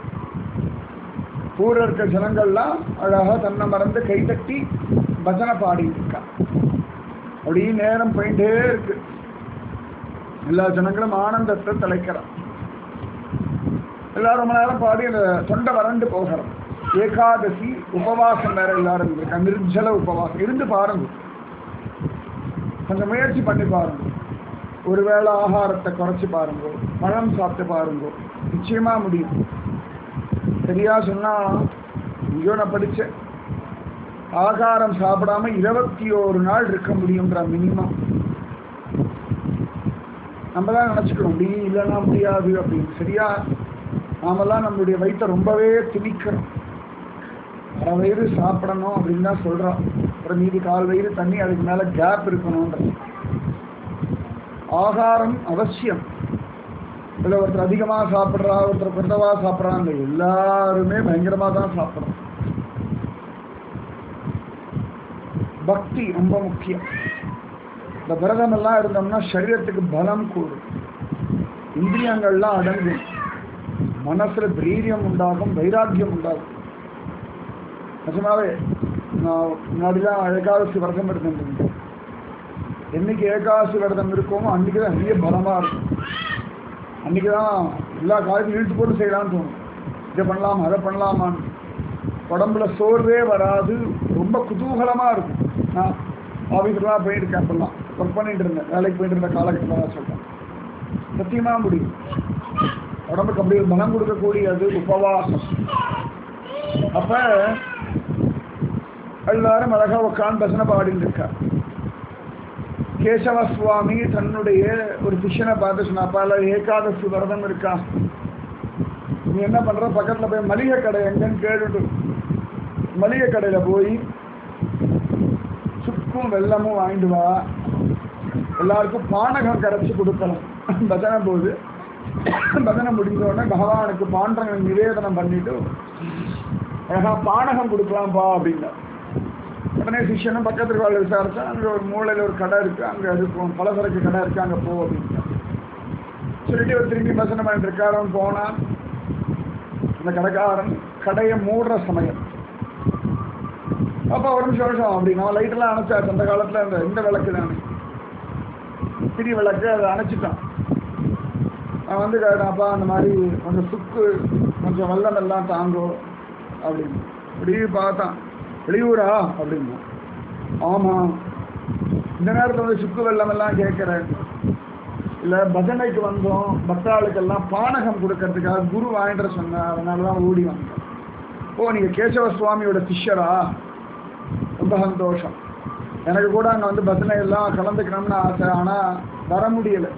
ஊர இருக்க ஜனங்கள்லாம் அழகா தன்னை மறந்து கைதட்டி பஜனை பாடிட்டு இருக்கா அப்படியே நேரம் போயிட்டே இருக்கு எல்லா ஜனங்களும் ஆனந்தத்தை தலைக்கிறான் எல்லாரும் ரொம்ப நேரம் பாடி அந்த தொண்டை வறண்டு போகிறோம் ஏகாதசி உபவாசம் வேற எல்லாரும் இருக்காங்க நிர்ஜல உபவாசம் இருந்து பாருங்க கொஞ்சம் முயற்சி பண்ணி பாருங்க ஒருவேளை ஆகாரத்தை குறைச்சி பாருங்க பழம் சாப்பிட்டு பாருங்க நிச்சயமா முடியும் சரியா சொன்னா ஐயோ நான் படிச்சேன் ஆகாரம் சாப்பிடாம இருபத்தி ஒரு நாள் இருக்க முடியுன்ற மினிமம் நம்ம தான் நினச்சிக்கணும் அப்படி இல்லைன்னா முடியாது அப்படின்னு சரியா நாமெல்லாம் நம்மளுடைய வயிற்றை ரொம்பவே திணிக்கிறோம் அரை வயிறு சாப்பிடணும் அப்படின்னு தான் சொல்கிறோம் அப்புறம் மீதி கால் வயிறு தண்ணி அதுக்கு மேலே கேப் இருக்கணுன்றது ஆகாரம் அவசியம் இதில் ஒருத்தர் அதிகமாக சாப்பிட்றா ஒருத்தர் குறைவாக சாப்பிட்றாங்க எல்லாருமே பயங்கரமாக தான் சாப்பிட்றோம் பக்தி ரொம்ப முக்கியம் இந்த விரதம் எல்லாம் இருந்தோம்னா சரீரத்துக்கு பலம் கூடும் இந்திரியங்கள்லாம் அடங்கும் மனசுல தைரியம் உண்டாகும் வைராக்கியம் உண்டாகும் நிஜமாவே நான் முன்னாடிலாம் ஏகாதசி விரதம் இருந்தேன் என்னைக்கு ஏகாதசி விரதம் இருக்கோமோ அன்னைக்கு தான் நிறைய பலமா இருக்கும் அன்னைக்கு தான் எல்லா காரியத்தையும் இழுத்து போட்டு செய்யலாம்னு தோணும் இதை பண்ணலாம் அதை பண்ணலாமான்னு உடம்புல சோர்வே வராது ரொம்ப குதூகலமா இருக்கும் நான் ஆஃபீஸ்லாம் போயிருக்கேன் அப்பெல்லாம் ஒர்க் பண்ணிட்டு இருந்தேன் வேலைக்கு போயிட்டு இருந்த காலகட்டத்தில் தான் சொல்றேன் சத்தியமா முடியும் உடம்புக்கு அப்படி ஒரு பலம் கொடுக்கக்கூடியது உபவாசம் அப்ப எல்லாரும் அழகா உட்காந்து பசனை பாடிட்டு இருக்கா கேசவ சுவாமி தன்னுடைய ஒரு சிஷ்யனை பார்த்து சொன்னாப்பா இல்லை ஏகாதசி விரதம் இருக்கா நீ என்ன பண்ற பக்கத்துல போய் மளிகை கடை எங்கன்னு கேட்டுட்டு மளிகை கடையில போய் சுக்கும் வெல்லமும் வாங்கிட்டு வா எல்லாருக்கும் பானகம் கரைச்சி கொடுக்கலாம் பஜனை போது பஜனை முடிஞ்ச உடனே பகவானுக்கு பாண்டங்கள் நிவேதனம் பண்ணிட்டு அழகா பானகம் கொடுக்கலாம்ப்பா அப்படின்னா உடனே சிஷ்யனும் பக்கத்துல வாழ் விசாரிச்சா அங்க ஒரு மூலையில ஒரு கடை இருக்கு அங்க இருக்கும் பலசரக்கு கடை இருக்கு அங்க போ அப்படின்னா சொல்லிட்டு இவர் திரும்பி பசனை பண்ணிட்டு இருக்காரு அவன் போனான் அந்த கடைக்காரன் கடையை மூடுற சமயம் அப்பா ஒரு நிமிஷம் ஒரு நிமிஷம் அப்படின்னா லைட்டெல்லாம் அணைச்சாச்சு அந்த காலத்துல அந்த இந்த விளக்கு தானே திரி விளக்கு அதை அணைச்சிட்டான் அவன் வந்து கேட்டாப்பா அந்த மாதிரி கொஞ்சம் சுக்கு கொஞ்சம் வெள்ளம் எல்லாம் தாங்கும் அப்படின்னு இப்படி பார்த்தான் வெளியூரா அப்படின்னா ஆமாம் இந்த நேரத்தில் வந்து சுக்கு வெள்ளம் எல்லாம் கேட்குறேன் இல்லை பஜனைக்கு வந்தோம் பக்தாளுக்கெல்லாம் பானகம் கொடுக்கறதுக்காக குரு வாங்கிட்டு சொன்னார் அதனால தான் ஓடி வந்தோம் ஓ நீங்கள் கேசவ சுவாமியோட சிஷ்யரா ரொம்ப சந்தோஷம் எனக்கு கூட அங்கே வந்து பஜனை எல்லாம் கலந்துக்கணும்னு ஆசை ஆனால் வர முடியலை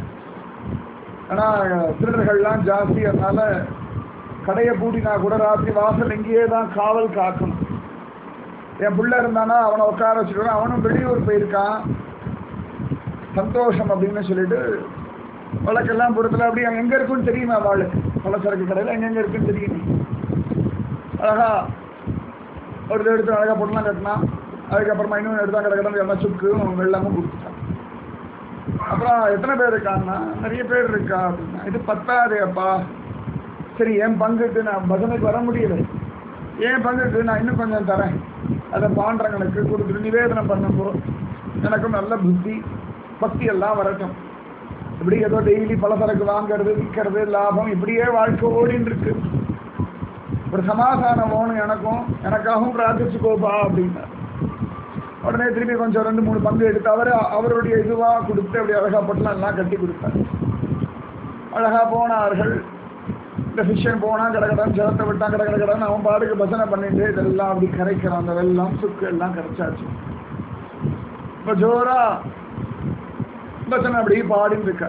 ஆனால் திருடர்கள்லாம் ஜாஸ்தி அதனால கடையை பூட்டினா கூட ராத்திரி வாசல் இங்கேயே தான் காவல் காக்கணும் என் பிள்ளை இருந்தானா அவனை உட்கார வச்சுட்டு அவனும் வெளியூர் போயிருக்கான் சந்தோஷம் அப்படின்னு சொல்லிட்டு வழக்கெல்லாம் பொறுத்தல அப்படி அங்கே எங்கே இருக்குன்னு தெரியுமா அவளுக்கு பலசரக்கு கடையில் எங்கெங்கே இருக்குன்னு தெரியும் அழகா ஒரு இதை எடுத்து அழகாக பொருளாம் கட்டினான் அதுக்கப்புறமா இன்னொன்று எடுத்தா கடை கடந்து எல்லாம் சுக்கும் வெள்ளமும் கொடுத்துட்டான் அப்புறம் எத்தனை பேர் இருக்காங்கன்னா நிறைய பேர் இருக்கா அப்படின்னா இது பத்தாது அப்பா சரி என் பங்குக்கு நான் பஜனைக்கு வர முடியல என் பங்குக்கு நான் இன்னும் கொஞ்சம் தரேன் அதை பாண்டங்களுக்கு கொடுத்துட்டு நிவேதனம் பண்ணும்போ எனக்கும் நல்ல புத்தி பக்தி எல்லாம் வரட்டும் இப்படி ஏதோ டெய்லி பலசரக்கு வாங்குறது விற்கிறது லாபம் இப்படியே வாழ்க்கை ஓடின்னு இருக்கு ஒரு சமாதானம் வேணும் எனக்கும் எனக்காகவும் பிரார்த்திச்சுக்கோப்பா அப்படின்னார் உடனே திருப்பி கொஞ்சம் ரெண்டு மூணு பங்கு எடுத்து அவர் அவருடைய இதுவாக கொடுத்து அப்படி அழகா பொட்டலாம் எல்லாம் கட்டி கொடுத்தார் அழகா போனார்கள் இந்த சிஷ்யன் போனா கடகடன் ஜலத்தை விட்டான் கட கடகடன் அவன் பாட்டுக்கு பஜனை பண்ணிட்டு இதெல்லாம் அப்படி கரைக்கிறான் அந்த வெள்ளம் சுக்கு எல்லாம் கரைச்சாச்சு இப்ப ஜோரா பஜனை அப்படி பாடின்னு இருக்க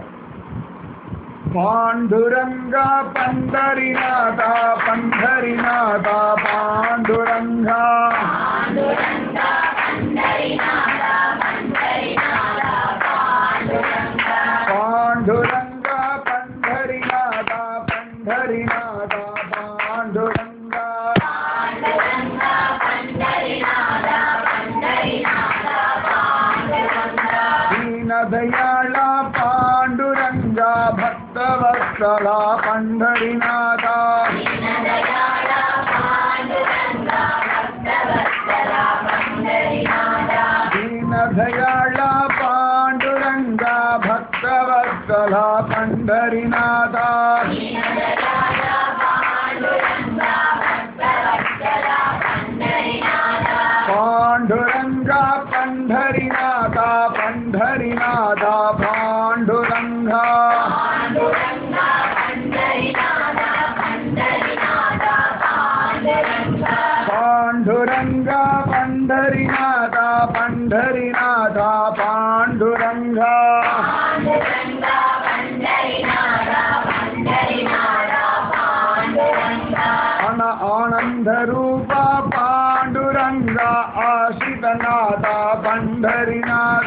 பாண்டுரங்கா பண்டரிநாதா பண்டரிநாதா பாண்டுரங்கா பாண்டுரங்கா பண்டரிநாதா பண்டரிநாதா பாண்டுரங்கா ದೀನದಯಾಳ ಪಾಂಡುರಂಗ ಭಕ್ತವತ್ಸಲ ಪಂಡರಿನಾಥ ದೀನದಯಾಳ ಪಾಂಡುರಂಗ ಭಕ್ತವತ್ಸಲ ಪಂಡರಿನಾಥ ಪಾಂಡುರಂಗ ಪಂಡರಿನಾಥ ಪಂಡರಿನಾಥ ಪಾಂಡುರಂಗ ಪಾಂಡುರಂಗ ಪಂಡರಿನಾಥ ಪಂಡರಿನಾಥ ಪಾಂಡುರಂಗ ಅನ ಆನಂದ ರೂಪ ಪಾಂಡುರಂಗ ಆಶ್ರಿತನಾಥ ಪಂಡರಿನಾಥ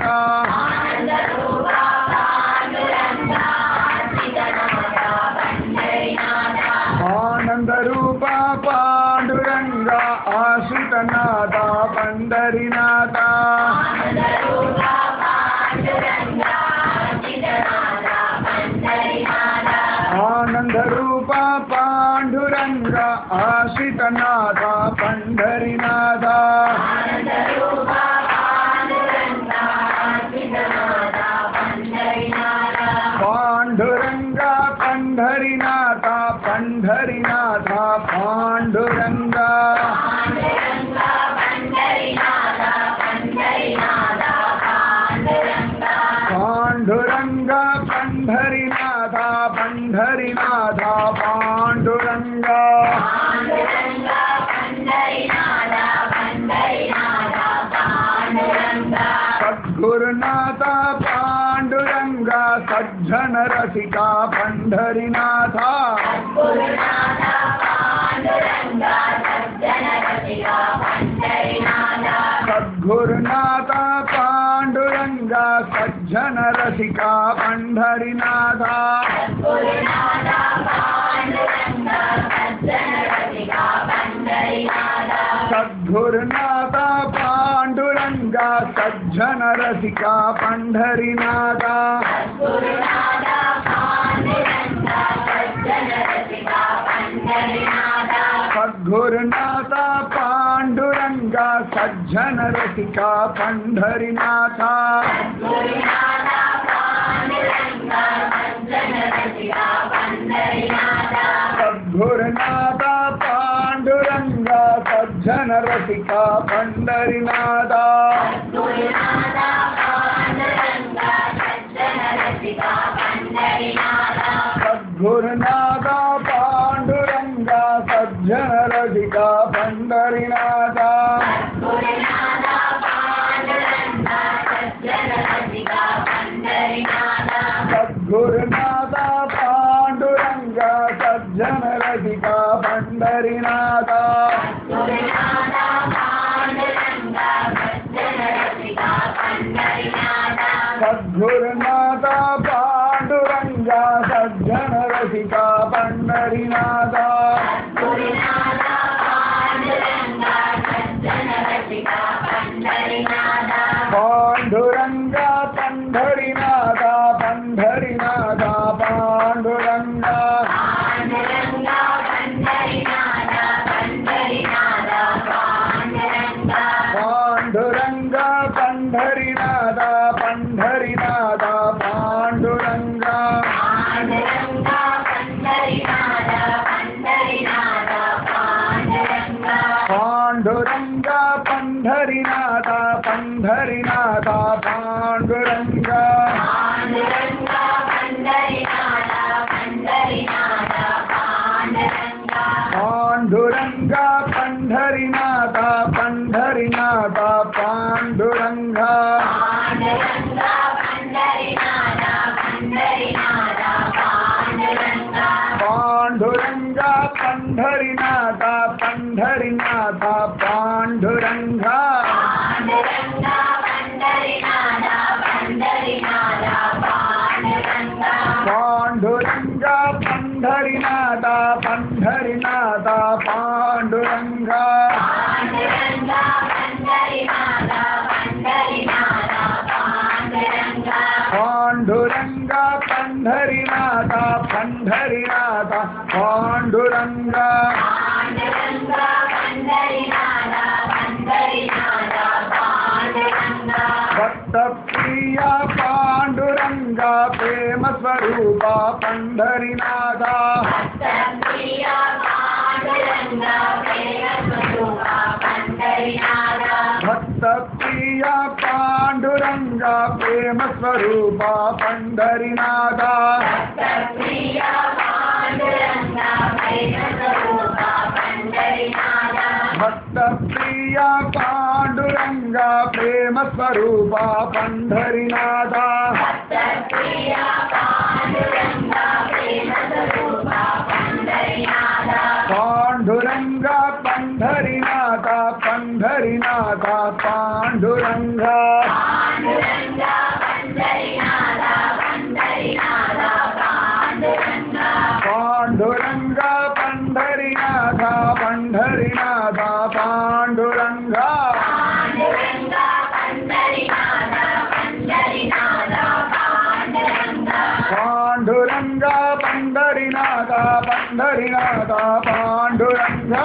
ಆನಂದ ರೂಪ ಪಾಂಡುರಂಗ ಆಶ್ರಿತನಾಥ ಪಂಡರಿನಾಥ ಆನಂದ ರೂಪ ಪಾಂಡುರಂಗ ಆಶ್ರಿತನಾಥ ಪಂಡರಿನಾಥ ಪಾಂಡುರಂಗ ಪಂಡರಿನಾಥ ಪಂಡರಿನಾಥ ಪಾಂಡುರಂಗ ಪಾಂಡುರಂಗ ಪಂಡರಿನಾಥ ಪಂಡರಿನಾಥ ಪಾಂಡುರಂಗ ಸದ್ಗುರುನಾಥ ಪಾಂಡುರಂಗ ಸಜ್ಜನ ರಸಿಕ ಪಂಡರಿನಾಥ ಸದ್ಗುರುನಾಥ ಪಾಂಡುರಂಗ ಸಜ್ಜನ ರಸಿಕ ಪಂಡರಿನಾಥ ಸದ್ಗುರುನಾಥ ಪಾಂಡುರಂಗ ಸಜ್ಜನ ರಸಿಕ ಪಂಡರಿನಾಥ ಸದ್ಗುರುನಾಥ ಪಾಂಡುರಂಗ ಸಜ್ಜನ ರಸಿಕ ಪಂಡರಿನಾಥ ಸದ್ಗುರುನಾಥ ಪಾಂಡುರಂಗ ಸಜ್ಜನ ರಸಿಕ ಪಂಡರಿನಾಥ ಸದ್ಗುರುನಾಥ ಪಾಂಡುರಂಗ ಸಜ್ಜನ ರಸಿಕ ಪಂಡರಿನಾಥ ಸದ್ಗುರುನಾಥ ಪಾಂಡುರಂಗ ಸಜ್ಜನ ರಸಿಕ ಪಂಡರಿನಾಥ ಸದ್ಗುರುನಾಥ ಪಾಂಡುರಂಗ ಸಜ್ಜನ ರಸಿಕ ಪಂಡರಿನಾಥ ಪಾಂಡುರಂಗ ಪಂಡರಿನಾಥ ಪಂಡರಿನಾಥ ಪಾಂಡುರಂಗ ಪಾಂಡುರಂಗ ಪಂಡರಿನಾಥ ಪಂಡರಿನಾಥ ಪಾಂಡುರಂಗ பண்டரிநாத பண்டரிநாத பாண்டுரங்கா பாண்டுரங்கா பண்டரிநாதா பண்டரிநாதா பாண்டுரங்கா பாண்டுரங்கா பண்டரிநாத பண்டரிநாத பாண்டுரங்கா பாண்டுரங்கா பண்டரிநாதா பண்டரிநாதா பாண்டுரங்கா பாண்டுரங்கா பண்டரிநாத பண்டரிநாத பாண்டுரங்கா பாண்டுரங்கா பண்டரிநாதா பண்டரிநாதா பாண்டுரங்கா பக்த பிரியா பாண்டுரங்கா பிரேமஸ்வரூபா பண்டரிநாதா சத்பிரியா பாண்டுரங்கா பிரேமஸ்வரூபா பண்டரிநாதா பக்த பிரியா பாண்டுரங்கா பிரேமஸ்வரூபா பண்டரிநாதா சத்பிரியா பாண்டுரங்கா பிரேமஸ்வரூபா பண்டரிநாதா பக்த பிரியா பாண்டுரங்கா பிரேமஸ்வரூபா பண்டரிநாதா சத்பிரியா பாண்டுரங்கா பிரேமஸ்வரூபா பண்டரிநாதா பாண்டுரங்கா பண்டரிநாதா பண்டரிநாதா பாண்டுரங்கா பாண்டுரங்கா பண்டரிநாதா பண்டரிநாதா பாண்டுரங்கா பாண்டுரங்கா பண்டரிநாதா பண்டரிநாதா பாண்டுரங்கா பாண்டுரங்கா பண்டரிநாதா பண்டரிநாதா பாண்டுரங்கா பாண்டுரங்கா பண்டரிநாதா பண்டரிநாதா பாண்டுரங்கா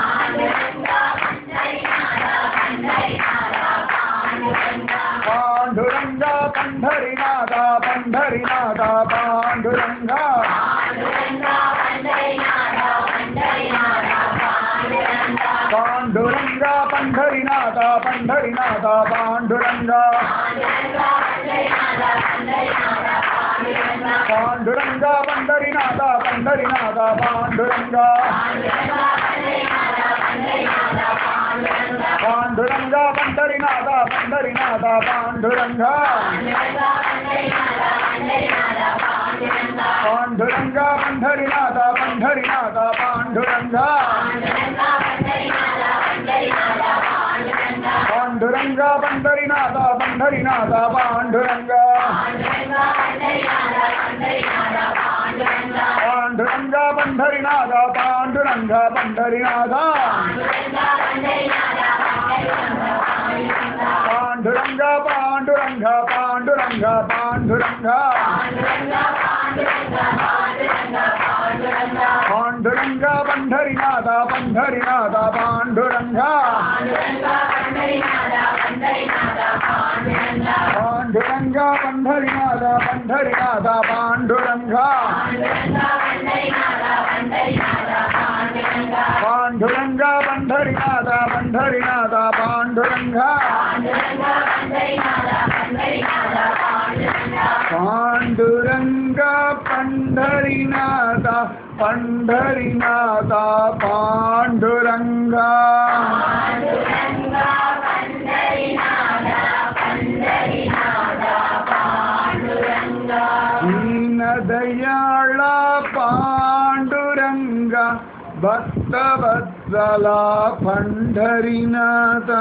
பாண்டுரங்கா பண்டரிநாதா பண்டரிநாதா பாண்டுரங்கா பாண்டுரங்கா பண்டரிநாதா பண்டரிநாதா பாண்டுரங்கா பாண்டுரங்கா பண்டரிநாதா பண்டரிநாதா பாண்டுரங்கா பாண்டுரங்கா பண்டரிநாதா பண்டரிநாதா பாண்டுரங்கா பாண்டுரங்கா பண்டரிநாதா பண்டரிநாதா பாண்டுரங்கா பாண்டுரங்கா பண்டரிநாதா பண்டரிநாதா பாண்டுரங்கா பாண்டுரங்கா பண்டரிநாதா பாண்டுரங்கா பண்டரிநாதா பாண்டுரங்கா பாண்டுரங்கா பாண்டுரங்கா பாண்டுரங்கா பாண்டுரங்கா பண்டரிநாதா பண்டரிநாதா பாண்டுரங்கா பாண்டுரங்கா பண்டரிநாதா பண்டரிநாதா பாண்டுரங்கா பாண்டுரங்கா பண்டரிநாதா பண்டரிநாதா பாண்டுரங்கா பாண்டுரங்கா பண்டரிநாதா பண்டரிநாதா பாண்டுரங்கா ದೀನದಯಾಳ ಪಾಂಡುರಂಗ ಭಕ್ತವತ್ಸಲ ಪಂಡರಿನಾಥ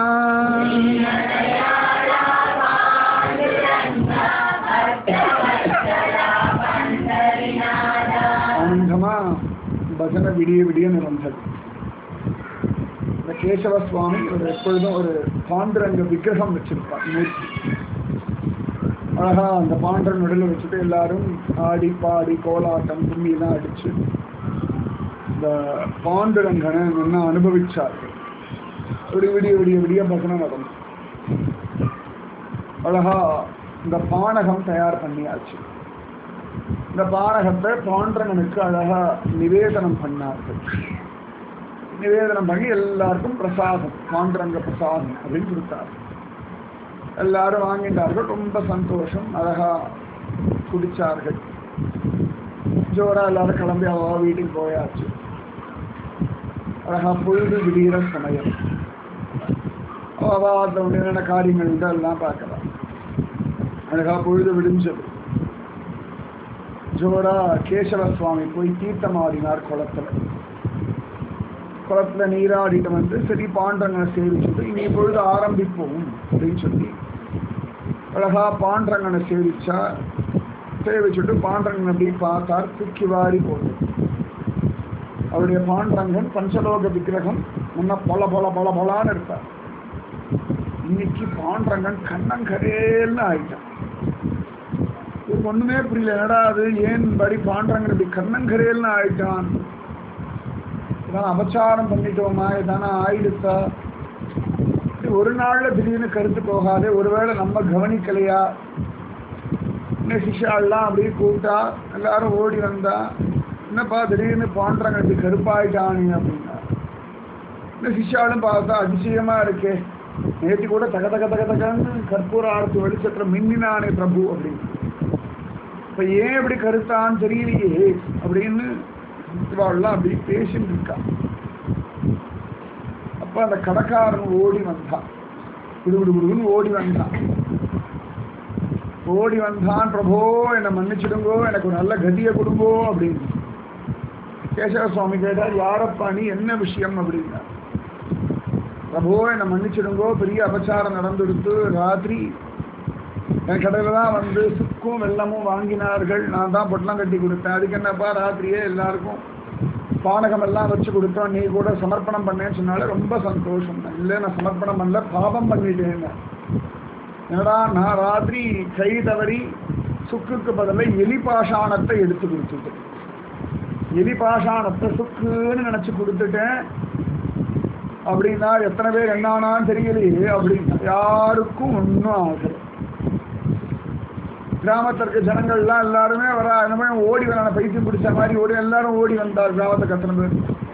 ஆனந்தமா பஜனை விடிய விடிய நடந்தது இந்த கேசவ சுவாமி ஒரு எப்பொழுதும் ஒரு பாண்டுரங்க விக்கிரகம் வச்சிருப்பார் மூர்த்தி அழகா அந்த பாண்டரன் நடுவில் வச்சுட்டு எல்லாரும் ஆடி பாடி கோலாட்டம் கும்மியெல்லாம் அடிச்சு இந்த பாண்டுரங்கனை நல்லா அனுபவிச்சார்கள் விடிய விடிய விடிய விடிய பஜனை நடக்கும் அழகா இந்த பானகம் தயார் பண்ணியாச்சு இந்த பானகத்தை பாண்டரங்கனுக்கு அழகா நிவேதனம் பண்ணார்கள் நிவேதனம் பண்ணி எல்லாருக்கும் பிரசாதம் பாண்டரங்க பிரசாதம் அப்படின்னு கொடுத்தார் எல்லாரும் வாங்கிட்டார்கள் ரொம்ப சந்தோஷம் அழகா குடிச்சார்கள் ஜோரா எல்லாரும் கிளம்பி அவ வீட்டுக்கு போயாச்சு அழகா பொழுது விடிகிற சமயம் அவ அதில் ஒன்று என்னென்ன காரியங்கள் உண்டு எல்லாம் பார்க்கலாம் அழகா பொழுது விடிஞ்சது ஜோரா கேசவ சுவாமி போய் தீர்த்தமாடினார் குளத்துல குளத்துல நீராடிட்டு வந்து சரி பாண்டரங்கனை சேவிச்சுட்டு இனி பொழுது ஆரம்பிப்போம் அப்படின்னு சொல்லி அழகா பாண்டரங்கனை சேவிச்சா சேவிச்சுட்டு பாண்டரங்கன் அப்படி பார்த்தார் தூக்கி வாரி போகுது அவருடைய பாண்டரங்கன் பஞ்சலோக விக்கிரகம் முன்ன பொல பொல பொல பொலான்னு இருப்பார் இன்னைக்கு பாண்டரங்கன் கண்ணங்கரேல்னு ஆயிட்டான் இவருக்கு ஒண்ணுமே புரியல என்னடா அது ஏன் படி பாண்டரங்கன் இப்படி கண்ணங்கரேல்னு ஆயிட்டான் இதான் அபச்சாரம் பண்ணிட்டோமா இதானே ஆயிடுத்தா இப்படி ஒரு நாள்ல திடீர்னு கருத்து போகாதே ஒருவேளை நம்ம கவனிக்கலையா இன்னும் சிஷாலாம் அப்படியே கூப்பிட்டா எல்லாரும் ஓடி வந்தா என்னப்பா திடீர்னு பாண்டரங்க இப்படி கருப்பாயிட்டானே அப்படின்னா இன்னும் சிஷாலும் பார்த்தா அதிசயமா இருக்கே நேற்று கூட தக தக தக தகன்னு கற்பூர ஆரத்து வெளிச்சத்துல மின்னினானே பிரபு அப்படின்னு இப்ப ஏன் இப்படி கருத்தான்னு தெரியலையே அப்படின்னு இவாள்லாம் அப்படி பேசிட்டு இருக்கா அப்ப அந்த கடைக்காரன் ஓடி வந்தான் குடுகுடுகுடுன்னு ஓடி வந்தான் ஓடி வந்தான் பிரபோ என்னை மன்னிச்சிடுங்கோ எனக்கு ஒரு நல்ல கதியை கொடுங்கோ அப்படின்னு கேசவ சுவாமி கேட்டார் யாரப்பா நீ என்ன விஷயம் அப்படின்னா பிரபோ என்னை மன்னிச்சிடுங்கோ பெரிய அபச்சாரம் நடந்துடுத்து ராத்திரி என் கடையில் தான் வந்து சுக்கும் வெள்ளமும் வாங்கினார்கள் நான் தான் பொட்டலம் கட்டி கொடுத்தேன் அதுக்கு என்னப்பா ராத்திரியே எல்லாருக்கும் பானகம் எல்லாம் வச்சு கொடுத்தோம் நீ கூட சமர்ப்பணம் பண்ணேன்னு சொன்னாலே ரொம்ப சந்தோஷம் இல்லை நான் சமர்ப்பணம் பண்ணல பாபம் பண்ணிட்டேன் என்னடா நான் ராத்திரி கை தவறி சுக்குக்கு பதிலாக எலி பாஷாணத்தை எடுத்து கொடுத்துட்டேன் எலி பாஷாணத்தை சுக்குன்னு நினைச்சு கொடுத்துட்டேன் அப்படின்னா எத்தனை பேர் என்னானான்னு தெரியலையே அப்படின்னா யாருக்கும் ஒன்றும் ஆகலை கிராமத்தில் இருக்க ஜனங்கள்லாம் எல்லாருமே வர என்னமே ஓடி வரான பைத்தியம் பிடிச்ச மாதிரி ஓடி எல்லாரும் ஓடி வந்தார் கிராமத்துக்கு அத்தனை பேர்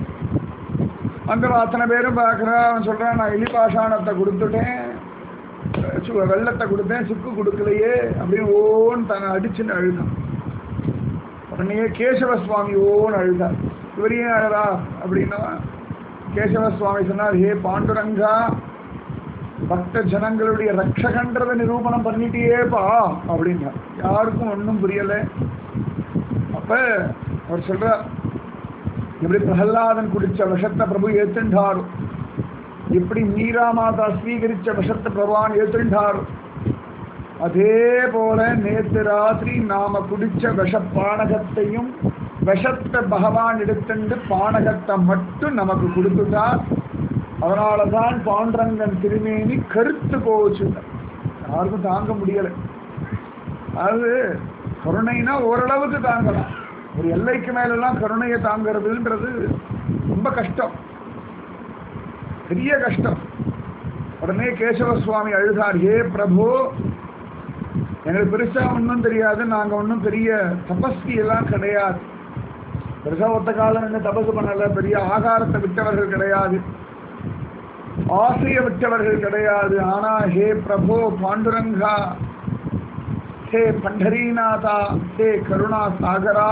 அந்த அத்தனை பேரும் பார்க்குறா அவன் சொல்கிறான் நான் எலி பாஷாணத்தை கொடுத்துட்டேன் சு- வெள்ளத்தை கொடுத்தேன் சுக்கு கொடுக்கலையே அப்படின்னு ஓன்னு தன்னை அடிச்சுன்னு அழுதான் உடனே கேசவ சுவாமி ஓன்னு அழுதார் இவரையே அழறா அப்படின்னா கேசவ சுவாமி சொன்னார் ஹே பாண்டுரங்கா பக்த ஜனங்களுடைய ரட்சகன்றத நிரூபணம் பண்ணிட்டியேப்பா அப்படின்னா யாருக்கும் ஒன்றும் புரியல அப்ப அவர் சொல்றார் எப்படி பிரகலாதன் குடிச்ச விஷத்தை பிரபு ஏத்துண்டாரு எப்படி மீரா மாதா ஸ்வீகரிச்ச விஷத்தை பிரபான் ஏத்துண்டாரு அதே போல நேத்து ராத்திரி நாம குடிச்ச விஷ பானகத்தையும் விஷத்தை பகவான் எடுத்துண்டு பானகத்தை மட்டும் நமக்கு கொடுத்துட்டார் அதனாலதான் பாண்டரங்கன் திருமேனி கருத்து போச்சு யாருக்கும் தாங்க முடியல அது கருணைனா ஓரளவுக்கு தாங்கலாம் ஒரு எல்லைக்கு மேலெல்லாம் கருணையை தாங்கிறதுன்றது ரொம்ப கஷ்டம் பெரிய கஷ்டம் உடனே கேசவ சுவாமி அழுதார் ஏ பிரபு எங்களுக்கு பெருசா ஒன்றும் தெரியாது நாங்க ஒன்றும் பெரிய தபஸ்வி எல்லாம் கிடையாது பெருசா ஒத்த காலம் என்ன தபசு பண்ணல பெரிய ஆகாரத்தை விட்டவர்கள் கிடையாது ஆசையை விட்டவர்கள் கிடையாது ஆனா ஹே பிரபு பாண்டுரங்கா ஹே பண்டரீநாதா ஹே கருணா சாகரா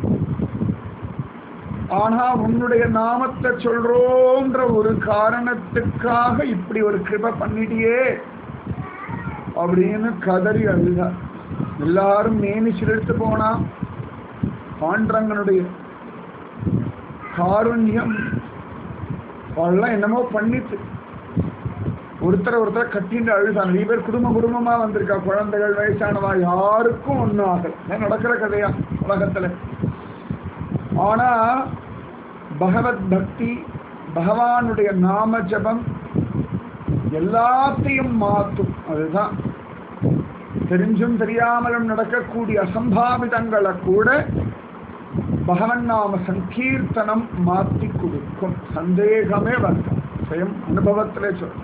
ஆனா உன்னுடைய நாமத்தை சொல்றோன்ற ஒரு காரணத்துக்காக இப்படி ஒரு கிருப பண்ணிட்டியே அப்படின்னு கதறி அழுதா எல்லாரும் மேனி சிலிர்த்து போனா பாண்டரங்கனுடைய காருண்யம் அவள்லாம் என்னமோ பண்ணிட்டு ஒருத்தர் ஒருத்தர் கட்டிட்டு அழுதா நிறைய பேர் குடும்ப குடும்பமா வந்திருக்கா குழந்தைகள் வயசானவா யாருக்கும் ஒன்றும் ஆகல இதான் நடக்கிற கதையா உலகத்துல ஆனா பகவத் பக்தி பகவானுடைய நாம ஜபம் எல்லாத்தையும் மாற்றும் அதுதான் தெரிஞ்சும் தெரியாமலும் நடக்கக்கூடிய அசம்பாவிதங்களை கூட பகவன் நாம சங்கீர்த்தனம் மாற்றி கொடுக்கும் சந்தேகமே வேண்டாம் சுயம் அனுபவத்திலே சொல்றேன்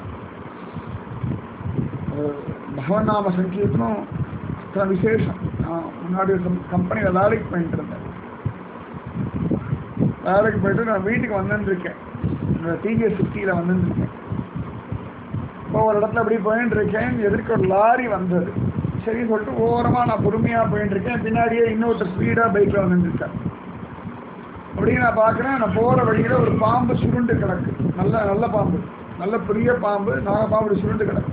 அஹ் பகவன் நாம சங்கீர்த்தனம் அத்தனை விசேஷம் நான் முன்னாடி ஒரு கம்பெனியில் வேலைக்கு போயிட்டு இருந்தேன் வேலைக்கு போயிட்டு நான் வீட்டுக்கு வந்துருக்கேன் டிவிஎஸ் சிட்டியில் வந்துருக்கேன் இப்போ ஒரு இடத்துல அப்படி போயிட்டு இருக்கேன் எதிர்க்க ஒரு லாரி வந்தது சரி சொல்லிட்டு ஓரமாக நான் பொறுமையாக போயிட்டு இருக்கேன் பின்னாடியே இன்னொருத்தர் ஸ்பீடாக பைக்கில் வந்துருக்கேன் அப்படியே நான் பார்க்குறேன் நான் போகிற வழியில் ஒரு பாம்பு சுருண்டு கிடக்கு நல்ல நல்ல பாம்பு நல்ல பெரிய பாம்பு நாகப்பாம்பு இப்படி சுருண்டு கிடக்கு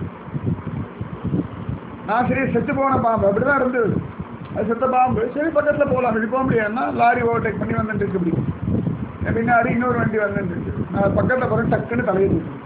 நான் சரி செத்து போன பாம்பு அப்படிதான் இருந்தது அது செத்த பாம்பு சரி பக்கத்தில் போகலாம் இப்படி போக முடியாதுன்னா லாரி ஓவர்டேக் பண்ணி வந்துட்டு இருக்கு இப்படி என் பின்னாடி இன்னொரு வண்டி வந்துட்டு நான் பக்கத்தில் போகிறேன் டக்குன்னு தலையை தூக்கி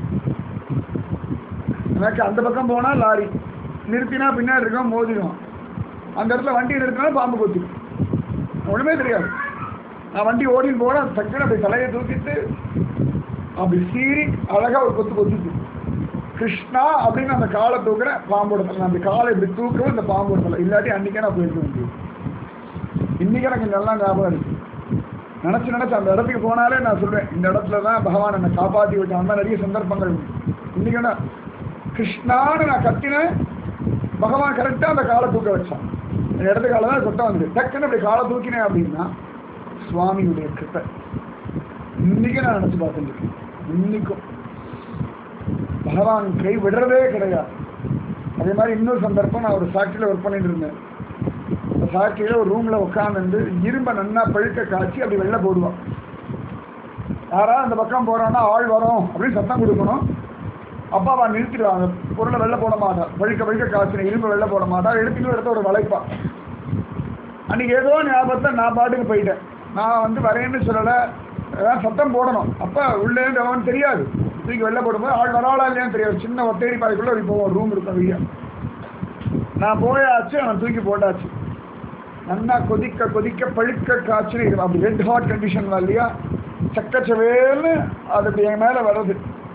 எனக்கு அந்த பக்கம் போனால் லாரி நிறுத்தினா பின்னாடி இருக்கோம் மோதிடும் அந்த இடத்துல வண்டி நிறுத்தினா பாம்பு கொத்திடும் ஒன்றுமே தெரியாது நான் வண்டி ஓடின்னு போகிறேன் டக்குன்னு அப்படி தலையை தூக்கிட்டு அப்படி சீறி அழகாக ஒரு கொத்து கொத்திட்டு கிருஷ்ணா அப்படின்னு அந்த காலை தூக்குறேன் பாம்போட தலை நான் அந்த காலை இப்படி தூக்கவும் இந்த பாம்போட தலை இல்லாட்டி அன்றைக்கே நான் போயிருக்க வேண்டியது இன்னைக்கு எனக்கு நல்லா ஞாபகம் இருக்கு நினச்சி நினச்சி அந்த இடத்துக்கு போனாலே நான் சொல்லுவேன் இந்த இடத்துல தான் பகவான் என்னை காப்பாற்றி விட்டான் அந்த மாதிரி நிறைய சந்தர்ப்பங்கள் உண்டு இன்னைக்கு என்ன கிருஷ்ணான்னு நான் கத்தினேன் பகவான் கரெக்டாக அந்த காலை தூக்க வச்சான் அந்த இடத்து காலை தான் கொட்ட வந்து டக்குன்னு அப்படி காலை தூக்கினேன் அப்படின்னா சுவாமியுடைய கிருப்பை இன்னைக்கு நான் நினச்சி பார்த்துருக்கேன் இன்னைக்கும் பகவான் கை விடுறதே கிடையாது அதே மாதிரி இன்னொரு சந்தர்ப்பம் நான் ஒரு ஃபேக்ட்ரியில் ஒர்க் பண்ணிட்டு இருந்தேன் அந்த ஃபேக்ட்ரியில் ஒரு ரூமில் உட்காந்துட்டு இரும்பை நன்னா பழுக்க காய்ச்சி அப்படி வெளில போடுவான் யாராவது அந்த பக்கம் போகிறான்னா ஆள் வரும் அப்படின்னு சத்தம் கொடுக்கணும் அப்பா அவன் நிறுத்திடுவாங்க பொருளை வெளில போட மாட்டான் பழுக்க பழுக்க காய்ச்சின இரும்பை வெளில போட மாட்டான் எடுத்துட்டு எடுத்த ஒரு வளைப்பா அன்னைக்கு ஏதோ ஞாபகத்தை நான் பாட்டுக்கு போயிட்டேன் நான் வந்து வரேன்னு சொல்லலை ஏதாவது சத்தம் போடணும் அப்போ உள்ளேருந்து அவன் தெரியாது தூக்கி வெளில போடும்போது ஆள் வராளா இல்லையான்னு தெரியாது சின்ன ஒத்தேரி பாய்க்குள்ளே அப்படி போவோம் ரூம் இருக்கும் வெளியே நான் போயாச்சு அவன் தூக்கி போட்டாச்சு நல்லா கொதிக்க கொதிக்க பழுக்க காய்ச்சல் இருக்கும் அப்படி ரெட் ஹாட் கண்டிஷன் இல்லையா சக்கச்சவேல்னு அது அப்படி என் மேலே வருது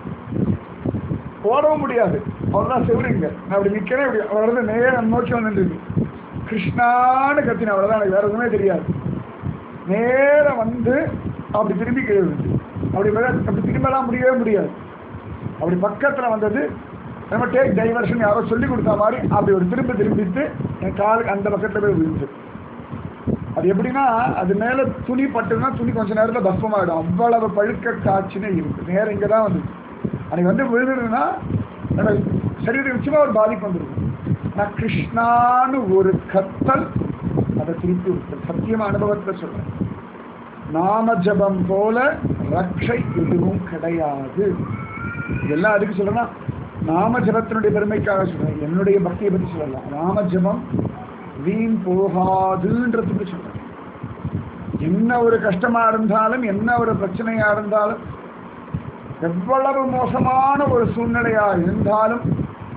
ஓடவும் முடியாது அவ்வளோதான் செவருங்க நான் அப்படி நிற்கிறேன் இப்படி வருது நேரம் நோக்கி வந்துட்டு கிருஷ்ணான்னு கத்தின அவ்வளோதான் எனக்கு வேற எதுவுமே தெரியாது நேரம் வந்து அப்படி திரும்பி கீழே விழுந்து அப்படி மேல- அப்படி திரும்பலாம் முடியவே முடியாது அப்படி பக்கத்தில் வந்தது நம்ம டேக் டைவர்ஷன் யாரோ சொல்லி கொடுத்த மாதிரி அப்படி ஒரு திரும்ப திரும்பிட்டு என் காலுக்கு அந்த பக்கத்தில் போய் விழுந்து அது எப்படின்னா அது மேலே துணி பட்டுன்னா துணி கொஞ்ச நேரத்தில் பஸ்மமாயிடும் அவ்வளவு பழுக்க காய்ச்சினே இருக்கு நேரம் இங்கே தான் வந்து அன்னைக்கு வந்து விழுதுன்னா நம்ம சரீரம் நிச்சயமாக ஒரு பாதிப்பு வந்துருக்கும் நான் கிருஷ்ணான்னு ஒரு கத்தல் அதை திருப்பி விட்டேன் சத்தியமா அனுபவத்தில் சொல்றேன் நாம ஜபம் போல ரக்ஷை எதுவும் கிடையாது இதெல்லாம் அதுக்கு சொல்லலாம் நாம ஜபத்தினுடைய பெருமைக்காக சொல்றேன் என்னுடைய பக்தியை பற்றி சொல்லலாம் நாம ஜபம் வீண் போகாதுன்றதுக்கு சொல்றேன் என்ன ஒரு கஷ்டமா இருந்தாலும் என்ன ஒரு பிரச்சனையா இருந்தாலும் எவ்வளவு மோசமான ஒரு சூழ்நிலையா இருந்தாலும்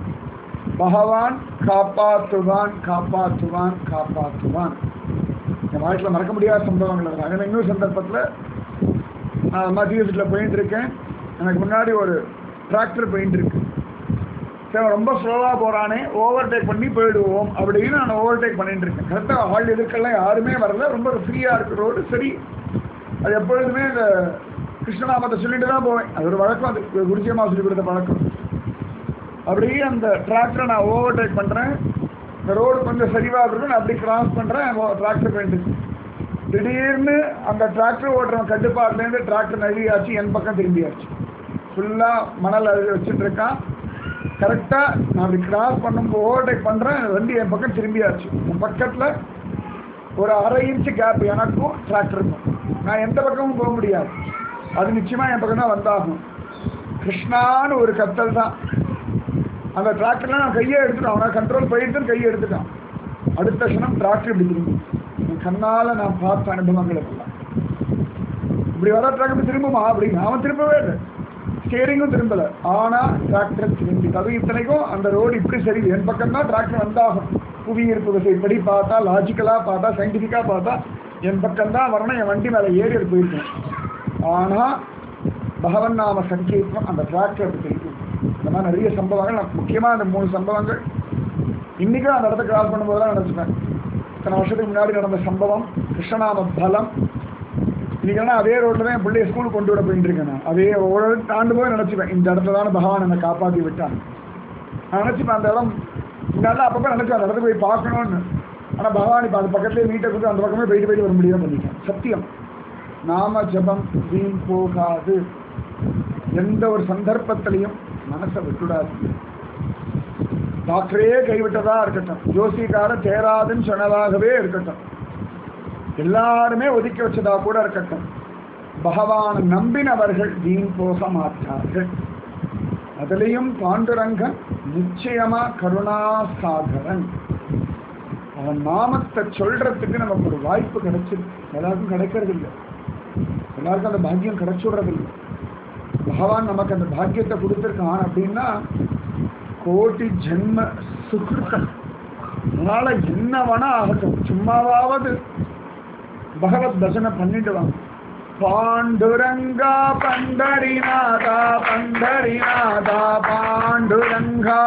பகவான் காப்பாற்றுவான் காப்பாற்றுவான் காப்பாற்றுவான் என் வாழ்க்கையில் மறக்க முடியாத சம்பவங்கள் இருக்கு அதில் இன்னொரு சந்தர்ப்பத்தில் நான் மத்திய வீட்டில் போயிட்டு இருக்கேன் எனக்கு முன்னாடி ஒரு டிராக்டர் போயிட்டு இருக்கு சரி அவன் ரொம்ப ஸ்லோவாக போகிறானே ஓவர்டேக் பண்ணி போயிடுவோம் அப்படின்னு நான் ஓவர்டேக் பண்ணிட்டு இருக்கேன் கரெக்டாக ஆள் எதிர்க்கெல்லாம் யாருமே வரல ரொம்ப ஃப்ரீயாக இருக்கு ரோடு சரி அது எப்பொழுதுமே இந்த கிருஷ்ணநாமத்தை சொல்லிட்டு தான் போவேன் அது ஒரு வழக்கம் அது குருஜியமா சொல்லி கொடுத்த பழக்கம் அப்படியே அந்த டிராக்டரை நான் ஓவர்டேக் பண்ணுறேன் இந்த ரோடு கொஞ்சம் சரிவாக இருக்கும் நான் அப்படி கிராஸ் பண்ணுறேன் டிராக்டர் போயிட்டு திடீர்னு அந்த டிராக்டர் ஓட்டுறவன் கட்டுப்பாட்டுலேருந்து டிராக்டர் நழுவியாச்சு என் பக்கம் திரும்பியாச்சு ஃபுல்லாக மணல் அழுகி வச்சுட்டு இருக்கான் கரெக்டாக நான் அப்படி கிராஸ் பண்ணும்போது ஓவர்டேக் பண்ணுறேன் வண்டி என் பக்கம் திரும்பியாச்சு என் பக்கத்தில் ஒரு அரை இன்ச்சு கேப் எனக்கும் டிராக்டருக்கும் நான் எந்த பக்கமும் போக முடியாது அது நிச்சயமாக என் பக்கம் தான் வந்தாகணும் கிருஷ்ணான்னு ஒரு கத்தல் தான் அந்த டிராக்டர்ல நான் கையை எடுத்துட்டேன் அவனை கண்ட்ரோல் போயிட்டு கையை எடுத்துட்டான் அடுத்த க்ஷணம் டிராக்டர் இப்படி திரும்பி என் கண்ணால நான் பார்த்த அனுபவங்கள் எல்லாம் இப்படி வர டிராக்டர் திரும்புமா அப்படின்னு அவன் திரும்பவே இல்லை ஸ்டியரிங்கும் திரும்பல ஆனா டிராக்டர் திரும்பி அது இத்தனைக்கும் அந்த ரோடு இப்படி சரி என் பக்கம் தான் டிராக்டர் வந்தாகும் புவியீர்ப்பு விசைப்படி பார்த்தா லாஜிக்கலா பார்த்தா சயின்டிஃபிக்கா பார்த்தா என் பக்கம் தான் வரணும் என் வண்டி மேலே ஏறி அது போயிருக்கேன் ஆனா பகவன் நாம சங்கீதம் அந்த டிராக்டர் அப்படி திருப்பி இந்த மாதிரி நிறைய சம்பவங்கள் நான் முக்கியமா அந்த மூணு சம்பவங்கள் இன்னைக்கும் அந்த இடத்த கிராஸ் பண்ணும்போது தான் நினச்சிப்பேன் இத்தனை வருஷத்துக்கு முன்னாடி நடந்த சம்பவம் கிருஷ்ணநாம பலம் இன்னைக்கு அதே ரோட்ல தான் என் பிள்ளைய ஸ்கூலுக்கு கொண்டு விட போயிட்டு இருக்கேன் நான் அதே ஒரு தாண்டு போய் நினச்சிப்பேன் இந்த இடத்துல தானே பகவான் என்னை காப்பாற்றி விட்டான் நான் நினச்சிப்பேன் அந்த இடம் நல்லா அப்பப்போ நினச்சேன் அந்த இடத்துக்கு போய் பார்க்கணும்னு ஆனால் பகவான் இப்போ அது பக்கத்துலேயே வீட்டை கொடுத்து அந்த பக்கமே போயிட்டு போயிட்டு வர முடியாம பண்ணிட்டேன் சத்தியம் நாம ஜபம் வீண் போகாது எந்த ஒரு சந்தர்ப்பத்திலையும் மனசை விட்டுடாது டாக்டரே கைவிட்டதா இருக்கட்டும் ஜோசிக்கார தேராதுன்னு சொன்னதாகவே இருக்கட்டும் எல்லாருமே ஒதுக்கி வச்சதா கூட இருக்கட்டும் பகவான் நம்பினவர்கள் வீண் போக மாட்டார்கள் அதிலையும் பாண்டுரங்கன் நிச்சயமா கருணாசாகரன் அவன் நாமத்தை சொல்றதுக்கு நமக்கு ஒரு வாய்ப்பு கிடைச்சிருக்கு எல்லாருக்கும் கிடைக்கிறது இல்லை எல்லாருக்கும் அந்த பாக்கியம் கிடைச்சுடுறதில்லை பகவான் நமக்கு அந்த பாக்கியத்தை கொடுத்துருக்கான் அப்படின்னா கோட்டி ஜென்ம சுகிருத்தம் அதனால என்ன வேணா ஆகட்டும் சும்மாவாவது பகவத் பஜனை பண்ணிடுவாங்க பாண்டுரங்கா பண்டரிநாதா பண்டரிநாதா பாண்டுரங்கா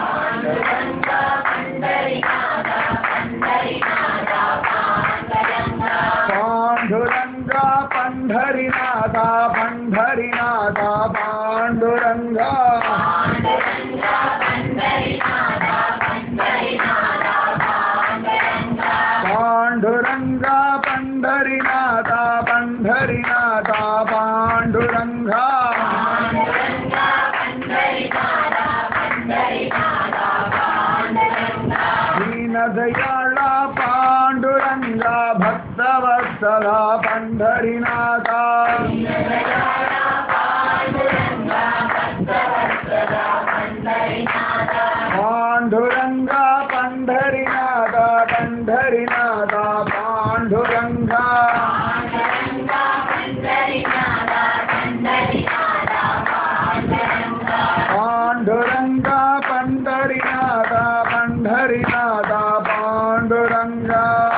பாண்டுரங்கா பண்டரிநாதா பண்டரிநாதா பாண்டுரங்கா பாண்டுரங்கா பண்டரிநாதா பண்டரிநாதா பாண்டுரங்கா ದೀನದಯಾಳ ಪಾಂಡುರಂಗ ಭಕ್ತವತ್ಸಲ ಪಂಡರಿನಾಥ ಪಾಂಡುರಂಗ ಪಂಡರಿನಾಥ ಪಂಡರಿನಾಥ ಪಾಂಡುರಂಗ ಪಾಂಡುರಂಗ ಪಂಡರಿನಾಥ ಪಂಡರಿನಾಥ ಪಾಂಡುರಂಗ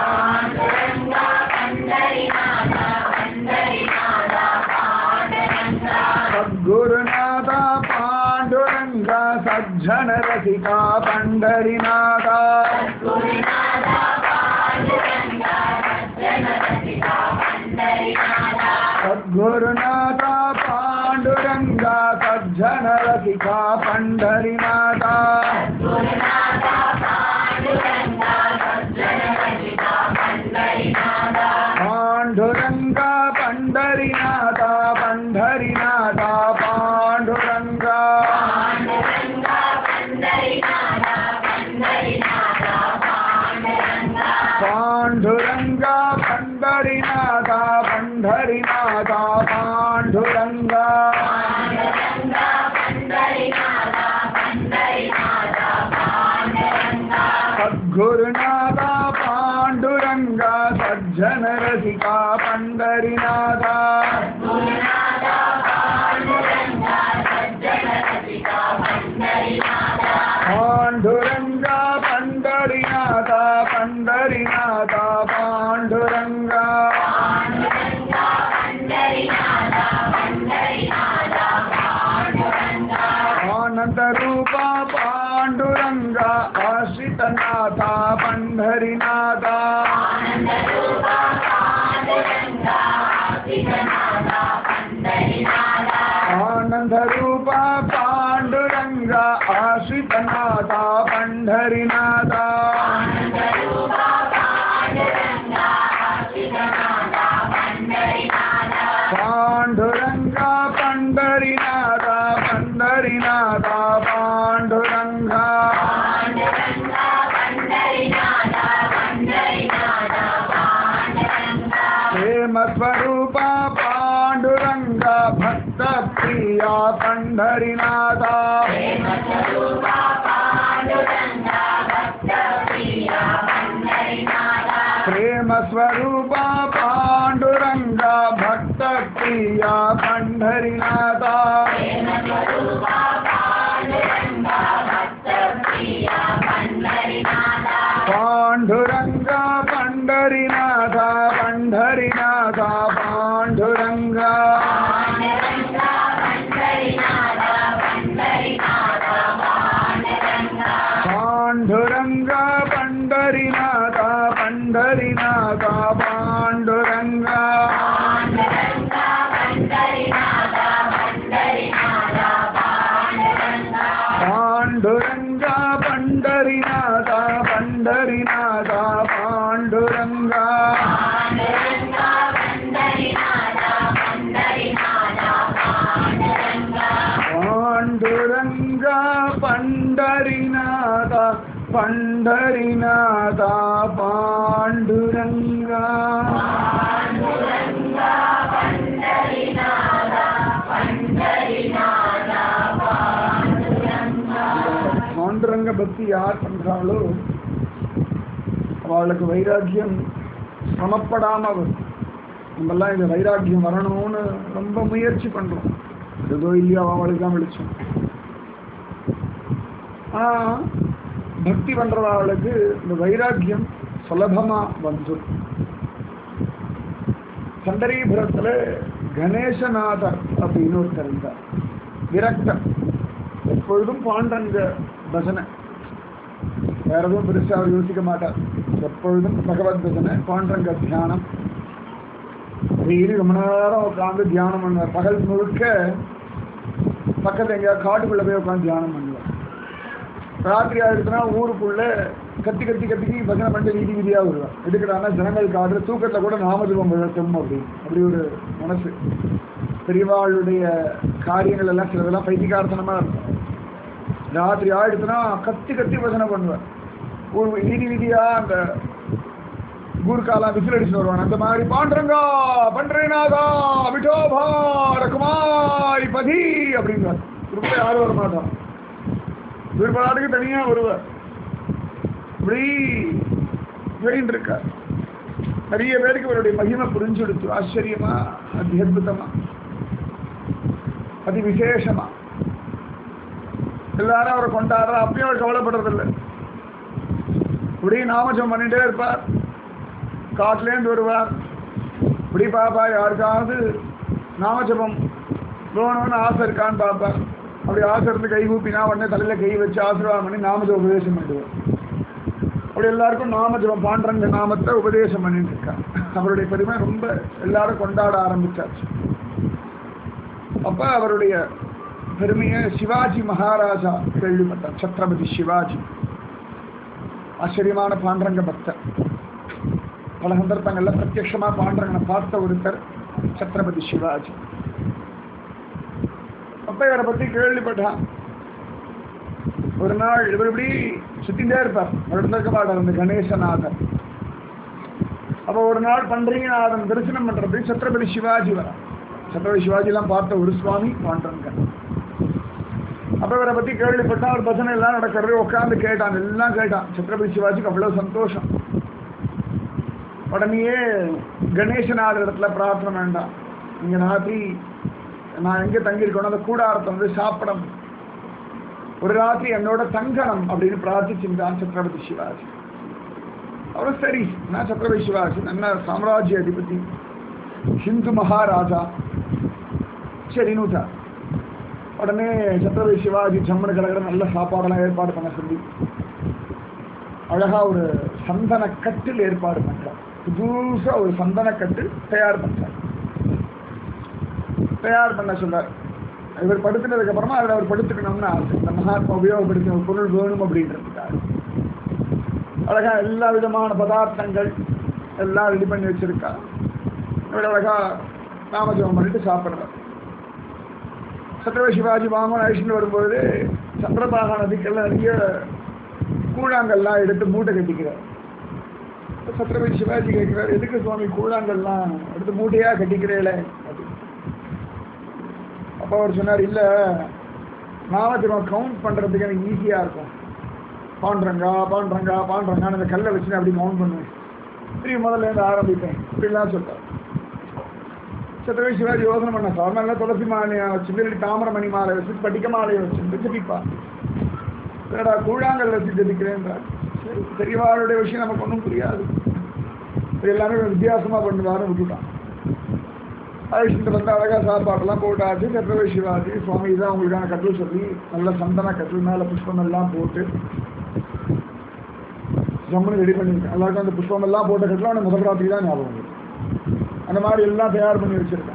ಸದ್ಗುರುನಾಥ ಪಾಂಡುರಂಗ ಸಜ್ಜನ ರಸಿಕ ಪಂಡರಿನಾಥ ಸದ್ಗುರುನಾಥ ಪಾಂಡುರಂಗ ಸಜ್ಜನ ರಸಿಕ ಪಂಡರಿನಾಥ ಪಾಂಡುರಂಗ ಪಂಡರಿನಾಥ ಪಂಡರಿನಾಥ ಪಾಂಡುರಂಗ ಪಾಂಡುರಂಗ ಪಂಡರಿನಾಥ ಪಂಡರಿನಾಥ ಪಾಂಡುರಂಗ ಸದ್ಗುರುನಾಥ ಪಾಂಡುರಂಗ ಸಜ್ಜನ ರಸಿಕ ಪಂಡರಿನಾಥ ಪಾಂಡುರಂಗ ಪಂಡರಿನಾಥ ಪಂಡರಿನಾಥ ಪಾಂಡುರಂಗ ಆನಂದ ರೂಪ ಪಾಂಡುರಂಗ ಆಶ್ರಿತನಾಥ ಪಂಡರಿನಾಥ ಆನಂದ ರೂಪ ಪಾಂಡುರಂಗ ಆಶ್ರಿತನಾಥ ಪಂಡರಿನಾಥ ಪಾಂಡುರಂಗ ಪಂಡರಿನಾಥ ಪಂಡರಿನಾಥ ಪಾಂಡುರಂಗ ಪ್ರೇಮ ಸ್ವರೂಪ ಪಾಂಡುರಂಗ ಭಕ್ತ ಪ್ರಿಯ ಪಂಡರಿನಾಥ ಪ್ರೇಮ ಸ್ವರೂಪ ಪಾಂಡುರಂಗ ಭಕ್ತ ಪ್ರಿಯ ಪಂಡರಿನಾಥ ಪಾಂಡುರಂಗ ಪಂಡರಿನಾಥ ಪಂಡರಿನಾಥ ಪಾಂಡುರಂಗ ಪಾಂಡುರಂಗ ಪಂಡರಿನಾಥ ಪಂಡರಿನಾಥ ಪಾಂಡುರಂಗ ಪಾಂಡುರಂಗ ಪಂಡರಿನಾಥ ಪಂಡರಿನಾಥ ಪಾಂಡುರಂಗ ಪಾಂಡುರಂಗ ಪಂಡರಿನಾಥ ಪಂಡರಿನಾಥ ಪಾಂಡುರಂಗ பாண்டுரங்க பக்தி யார் பண்றாளோ அவளுக்கு வைராக்கியம் சிரமப்படாம வரும் நம்மெல்லாம் இந்த வைராக்கியம் வரணும்னு ரொம்ப முயற்சி பண்றோம் ஏதோ இல்லையோ அவளுக்கு தான் வெளிச்சம் ஆனா பக்தி பண்றவர்களுக்கு இந்த வைராக்கியம் சுலபமா வந்துடும் சண்டரீபுரத்துல கணேசநாதர் அப்படின்னு ஒருத்தர் இருந்தார் விரக்தர் எப்பொழுதும் பாண்டங்க பஜனை வேற எதுவும் பெருசா அவர் யோசிக்க மாட்டார் எப்பொழுதும் பகவத் பஜனை பாண்டங்க தியானம் டெய்லி ரொம்ப நேரம் உட்காந்து தியானம் பண்ணுவார் பகல் முழுக்க பக்கத்துல எங்கேயாவது காட்டுக்குள்ள போய் உட்காந்து தியானம் பண்ணுவார் ராத்திரி ஆயிடுச்சுன்னா ஊருக்குள்ள கத்தி கத்தி கத்தி பஜனை பண்ணிட்டு வீதி வீதியா வருவார் எதுக்குறான்னா ஜனங்கள் காடுற தூக்கத்துல கூட நாமஜபம் விழட்டும் அப்படின்னு அப்படி ஒரு மனசு பெரியவாளுடைய காரியங்கள் எல்லாம் சிலதெல்லாம் பைத்தியகார்த்தனமா இருக்கும் ராத்திரி ஆயிடுச்சுன்னா கத்தி கத்தி பஜனை பண்ணுவார் ஊர் வீதி வீதியா அந்த கூர்காலாம் விசில் அடிச்சு வருவான் அந்த மாதிரி பாண்டரங்கா பண்றேனாதா விட்டோபா ரகுமாய் பதி அப்படிங்கிறார் திரும்ப யாரும் வர மாட்டான் திருப்பாட்டுக்கு தனியா வருவார் இப்படி போயின்னு இருக்கார் நிறைய பேருக்கு அவருடைய மகிமை புரிஞ்சுடுத்து ஆச்சரியமா அத்தியுதமா அதி விசேஷமா எல்லாரும் அவரை கொண்டாடுற அப்பயும் அவர் கவலைப்படுறதில்லை இப்படி நாமஜம் பண்ணிட்டே இருப்பார் காட்டிலேருந்து வருவார் இப்படி பாப்பா யாருக்காவது நாமஜபம் வேணும்னு ஆசை இருக்கான்னு பார்ப்பார் அப்படி ஆசை இருந்து கை கூப்பினா உடனே தலையில கை வச்சு ஆசீர்வாதம் பண்ணி நாமஜப உபதேசம் பண்ணுவார் அப்படி எல்லாருக்கும் நாமஜபம் பாண்டரங்க நாமத்தை உபதேசம் பண்ணிட்டு இருக்கார் அவருடைய பெருமை ரொம்ப எல்லாரும் கொண்டாட ஆரம்பிச்சாச்சு அப்ப அவருடைய பெருமையை சிவாஜி மகாராஜா கேள்விப்பட்டார் சத்ரபதி சிவாஜி ஆச்சரியமான பாண்டரங்க பக்தர் பல சந்தர்ப்பங்கள்ல பிரத்யட்சமா பாண்டரங்கனை பார்த்த ஒருத்தர் சத்ரபதி சிவாஜி அப்ப இவரை பத்தி கேள்விப்பட்டான் ஒரு நாள் இவர் இப்படி சுத்திட்டே இருப்பார் அவர் இருந்திருக்க மாட்டார் அந்த கணேசநாதன் அப்ப ஒரு நாள் பண்டரிங்கநாதன் தரிசனம் பண்றதுக்கு சத்ரபதி சிவாஜி வர சத்ரபதி சிவாஜி எல்லாம் பார்த்த ஒரு சுவாமி பாண்டரங்கன் அப்ப இவரை பத்தி கேள்விப்பட்டா அவர் பஜனை எல்லாம் நடக்கிறது உட்காந்து கேட்டான் எல்லாம் கேட்டான் சத்ரபதி சிவாஜிக்கு அவ்வளவு சந்தோஷம் உடனேயே கணேசநாதர் இடத்துல பிரார்த்தனை வேண்டாம் இங்க ராத்திரி நான் எங்க தங்கியிருக்கணும் அந்த கூடாரத்தை வந்து சாப்பிடணும் ஒரு ராத்திரி என்னோட தங்கணும் அப்படின்னு பிரார்த்திச்சிருந்தான் சத்ரபதி சிவாஜி அவரும் சரி நான் சத்ரபதி சிவாஜி நல்ல சாம்ராஜ்ய அதிபதி ஹிந்து மகாராஜா சரின்னுட்டா உடனே சத்ரபதி சிவாஜி ஜம்மனு கடற்கரை நல்ல சாப்பாடெல்லாம் ஏற்பாடு பண்ண சொல்லி அழகா ஒரு சந்தன கட்டில் ஏற்பாடு பண்றார் புதுசா ஒரு சந்தன கட்டு தயார் பண்றார் தயார் பண்ண சொல்றார் இவர் படுத்தினதுக்கு அப்புறமா அதில் அவர் படுத்துக்கணும்னு ஆசை இந்த மகாத்மா உபயோகப்படுத்தின ஒரு பொருள் வேணும் அப்படின்றதுக்காக அழகா எல்லா விதமான பதார்த்தங்கள் எல்லாம் ரெடி பண்ணி வச்சிருக்கா இவர் அழகா நாமஜபம் பண்ணிட்டு சாப்பிட்றார் சத்ரபதி சிவாஜி வாங்கணும் அழிச்சுட்டு வரும்போது சந்திரபாகா நதிக்கெல்லாம் நிறைய கூழாங்கல்லாம் எடுத்து மூட்டை கட்டிக்கிறார் சத்ரபதி சிவாஜி கேட்கிறார் எதுக்கு சுவாமி கூழாங்கல்லாம் எடுத்து மூட்டையா கட்டிக்கிறீங்களே அப்படின்னு அப்போ அவர் சொன்னார் இல்லை நாமஜபம் கவுண்ட் பண்ணுறதுக்கு எனக்கு ஈஸியாக இருக்கும் பாண்டரங்கா பாண்டரங்கா பாண்டரங்கான்னு அந்த கல்லை வச்சு அப்படி கவுண்ட் பண்ணுவேன் திரும்பி முதல்ல இருந்து ஆரம்பிப்பேன் இப்படிலாம் சொல்றார் சத்ரபதி சிவாஜி யோசனை பண்ண சாதாரண துளசி மாலையை வச்சு இல்லை தாமரமணி மாலை வச்சு படிக்க மாலையை வச்சு ஜபிப்பா என்னடா கூழாங்கல் வச்சு ஜபிக்கிறேன்றார் சரி பெரியவாளுடைய விஷயம் நமக்கு ஒன்றும் புரியாது இது எல்லாமே வித்தியாசமா பண்ணுவாருன்னு விட்டுட்டான் அழைச்சிட்டு வந்து அழகா சாப்பாடெல்லாம் போட்டாச்சு சத்ரபதி சிவாஜி சுவாமி தான் உங்களுக்கான கட்டில் சொல்லி நல்ல சந்தன கட்டில் மேலே புஷ்பம் எல்லாம் போட்டு ஜம்முன்னு ரெடி பண்ணியிருக்கேன் எல்லாருக்கும் அந்த புஷ்பம் எல்லாம் போட்ட கட்டில் அவனுக்கு முதல் ராத்திரி தான் ஞாபகம் வருது அந்த மாதிரி எல்லாம் தயார் பண்ணி வச்சிருக்கேன்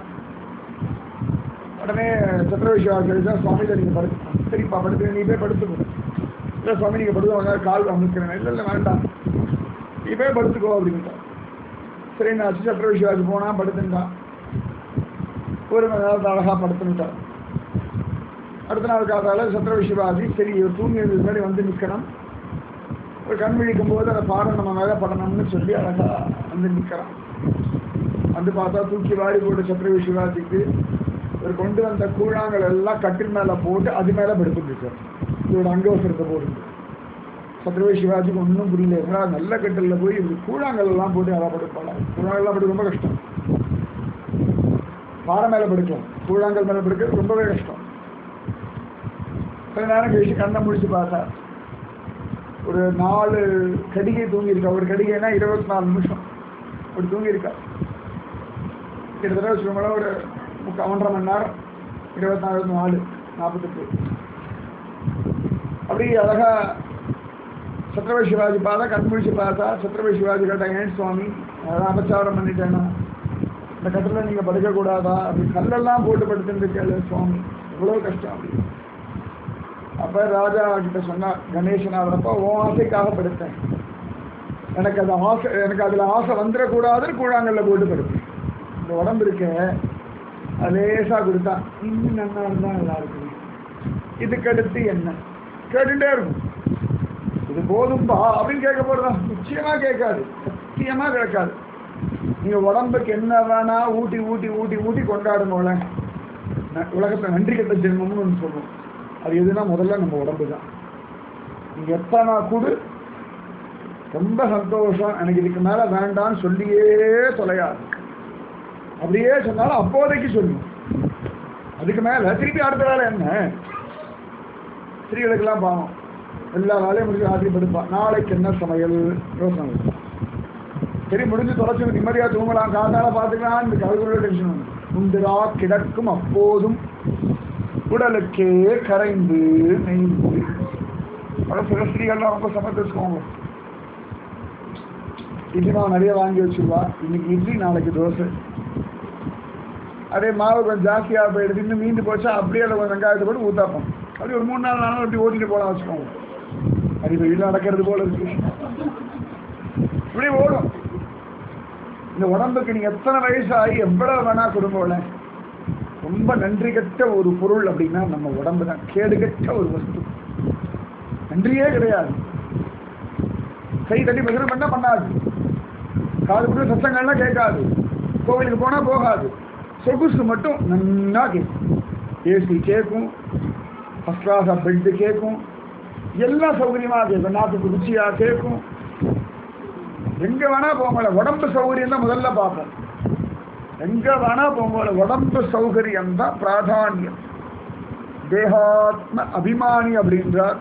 உடனே சத்ரபதி சிவாஜி சொல்லிதான் சுவாமி நீங்கள் படுத்து சரிப்பா படுத்து நீ போய் படுத்துக்கோ இல்லை சுவாமி நீங்கள் படுத்து கால் அமைக்கிறேன் இல்லை இல்லை வேண்டாம் நீ போய் படுத்துக்கோ அப்படின்ட்டான் சரி நான் சத்ரபதி சிவாஜி போனா படுத்துட்டான் ஒரு மணி நேரத்தை அழகாக படுத்துட்டார் அடுத்த நாள் காத்தால சத்ரபதி சிவாஜி சரி இவர் தூங்கியதுக்கு முன்னாடி வந்து நிற்கணும் ஒரு கண் விழிக்கும் போது அந்த பாடம் நம்ம மேலே படணும்னு சொல்லி அழகா வந்து நிற்கிறான் வந்து பார்த்தா தூக்கி வாரி போட்டு சத்ரபதி சிவாஜிக்கு இவர் கொண்டு வந்த கூழாங்கள் எல்லாம் கட்டில் மேலே போட்டு அது மேலே படுத்துருக்கார் இவரோட அங்கவசரத்தை போட்டு சத்ரபதி சிவாஜிக்கு ஒன்றும் புரியல என்னடா நல்ல கட்டிலில் போய் இப்படி கூழாங்கல் எல்லாம் போட்டு அதை படுப்பாளா கூழாங்கல்லாம் படுக்க ரொம்ப கஷ்டம் பாறை மேலே படுக்கலாம் கூழாங்கல் மேலே படுக்கிறது ரொம்பவே கஷ்டம் கொஞ்ச நேரம் கழிச்சு கண்ணை முடிச்சு பார்த்தா ஒரு நாலு கடிகை தூங்கியிருக்கா ஒரு கடிகைனா இருபத்தி நாலு நிமிஷம் அப்படி தூங்கியிருக்கா கிட்டத்தட்ட வச்சுக்கோங்களேன் ஒரு முக்கால் ஒன்றரை மணி நேரம் இருபத்தி நாலு நாலு நாற்பத்தெட்டு அப்படி அழகா சத்ரபதி சிவாஜி பார்த்தா கண் முழிச்சு பார்த்தா சத்ரபதி சிவாஜி கேட்டா ஏன் சுவாமி அதான் அபச்சாரம் பண்ணிட்டேன்னா இந்த கட்டில் நீங்கள் படுக்கக்கூடாதா அப்படி கல்லெல்லாம் போட்டு படுத்துருக்கேன் சுவாமி எவ்வளோ கஷ்டம் அப்படி அப்போ ராஜா கிட்ட சொன்னா கணேசன் ஆகிறப்ப உன் ஆசைக்காக படுத்தேன் எனக்கு அது ஆசை எனக்கு அதில் ஆசை வந்துடக்கூடாதுன்னு கூழாங்கல்ல போட்டு படுத்தேன் இந்த உடம்பு இருக்க அது லேசாக கொடுத்தா இன்னும் நல்லா இருந்தால் நல்லா இருக்குமே இதுக்கு அடுத்து என்ன கேட்டுட்டே இருக்கும் இது போதும்பா அப்படின்னு கேட்க போறதா நிச்சயமா கேட்காது சத்தியமா கேட்காது நீங்க உடம்புக்கு என்ன வேணா ஊட்டி ஊட்டி ஊட்டி ஊட்டி கொண்டாடுங்கள உலகத்தை நன்றி கெட்ட ஜென்மம்னு ஒன்று சொல்லுவோம் அது எதுனா முதல்ல நம்ம உடம்பு தான் நீங்க எத்தனை கூடு ரொம்ப சந்தோஷம் எனக்கு இதுக்கு மேல வேண்டாம்னு சொல்லியே தொலையாது அப்படியே சொன்னாலும் அப்போதைக்கு சொல்லும் அதுக்கு மேல திருப்பி அடுத்த வேலை என்ன ஸ்திரீகளுக்கெல்லாம் பாவம் எல்லா வேலையும் முடிஞ்சு ராத்திரி படுப்பான் நாளைக்கு என்ன சமையல் யோசனை இருக்கும். சரி முடிஞ்சு தொலைச்சு நிம்மதியாக தூங்கலாம் காத்தால பார்த்துக்கலாம் இந்த கவிதையோட டென்ஷன் வந்து உண்டுதா கிடக்கும் அப்போதும் உடலுக்கே கரைந்து நெய்ந்து அதான் சில ஸ்திரீகள்லாம் ரொம்ப சமர்ப்பிச்சுக்கோங்க இட்லி மாவு நிறைய வாங்கி வச்சுருவா இன்னைக்கு இட்லி நாளைக்கு தோசை அதே மாவு கொஞ்சம் ஜாஸ்தியாக போயிடுது இன்னும் மீண்டு போச்சா அப்படியே அதில் கொஞ்சம் வெங்காயத்தை போட்டு ஊத்தாப்போம் அப்படி ஒரு மூணு நாலு நாளும் அப்படி ஓட்டிட்டு போகலாம் வச்சுக்கோங்க அது இப்போ வீட்டில் நடக்கிறது போல இருக்கு இப்படி ஓடும் இந்த உடம்புக்கு நீங்க எத்தனை வயசாகி எவ்வளவு வேணா கொடுங்கோல ரொம்ப நன்றி கெட்ட ஒரு பொருள் அப்படின்னா நம்ம உடம்பு தான் கேடு கெட்ட ஒரு வஸ்து நன்றியே கிடையாது கை தட்டி பசங்க பண்ண பண்ணாது காது கூட சத்தங்கள்லாம் கேட்காது கோவிலுக்கு போனா போகாது சொகுசு மட்டும் நன்னா கேட்கும் ஏசி கேட்கும் ஃபஸ்ட் கிளாஸ் பெட்டு கேட்கும் எல்லாம் சௌகரியமா கேட்கும் நாட்டுக்கு ருச்சியா கேட்கும் எங்க வேணா போங்கள உடம்பு சௌகரியம் தான் முதல்ல பார்ப்போம் எங்க வேணா போங்கள உடம்பு சௌகரியம் தான் பிராதானியம் தேகாத்ம அபிமானி அப்படின்றார்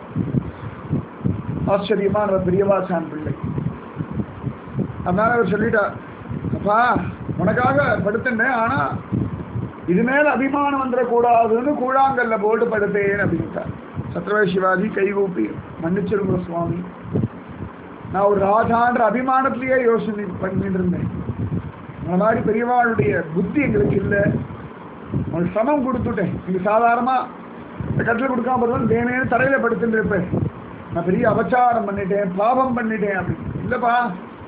ஆச்சரியமான பெரியவாசான் பிள்ளை அதனால அவர் சொல்லிட்டார் அப்பா உனக்காக படுத்துட்டேன் ஆனா இது மேல அபிமானம் வந்துடக்கூடாதுன்னு கூழாங்கல்ல போட்டு படுத்தேன் அப்படின்ட்டார் சத்ரவ சிவாஜி கைகூப்பி மன்னிச்சிருங்க சுவாமி நான் ஒரு ராஜான்ற அபிமானத்திலேயே யோசனை பண்ணிட்டு இருந்தேன் அந்த மாதிரி பெரியவாளுடைய புத்தி எங்களுக்கு இல்லை உங்களுக்கு சமம் கொடுத்துட்டேன் நீங்க சாதாரணமா இந்த கட்டில் கொடுக்காம போதும் தேனேன்னு தரையில படுத்துட்டு இருப்பேன் நான் பெரிய அபச்சாரம் பண்ணிட்டேன் பாவம் பண்ணிட்டேன் அப்படின்னு இல்லப்பா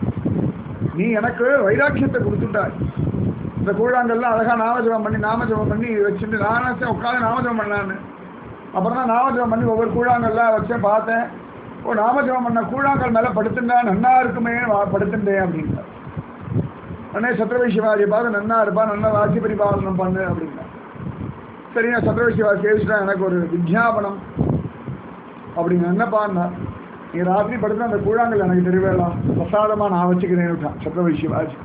நீ எனக்கு வைராக்கியத்தை கொடுத்துட்டாய் இந்த கூழாங்கல்லாம் அழகா நாமஜபம் பண்ணி நாமஜபம் பண்ணி வச்சுட்டு நானே உட்காந்து நாமஜபம் பண்ணலான்னு அப்புறம் தான் நாமஜபம் பண்ணி ஒவ்வொரு கூழாங்கல்லாம் வச்சேன் பார்த்தேன் ஓ நாமஜபம் பண்ண கூழாங்கல் மேல படுத்துட்டா நன்னா இருக்குமே வா- படுத்துட்டேன் அப்படின்னா உடனே சத்ரவை சிவாஜி பார்த்து நன்னா இருப்பா நல்லா ராஜ்ய பரிபாலனம் பண்ணு அப்படின்னா சரி நான் சத்ரவை சிவாஜி சேவிச்சுட்டா எனக்கு ஒரு விஜாபனம் அப்படின்னு என்னப்பான்னா நீ ராத்திரி படுத்து அந்த கூழாங்கல் எனக்கு தெரியவேலாம் பிரசாதமா நான் வச்சுக்கிறேன்னு சத்ரவை சிவாஜி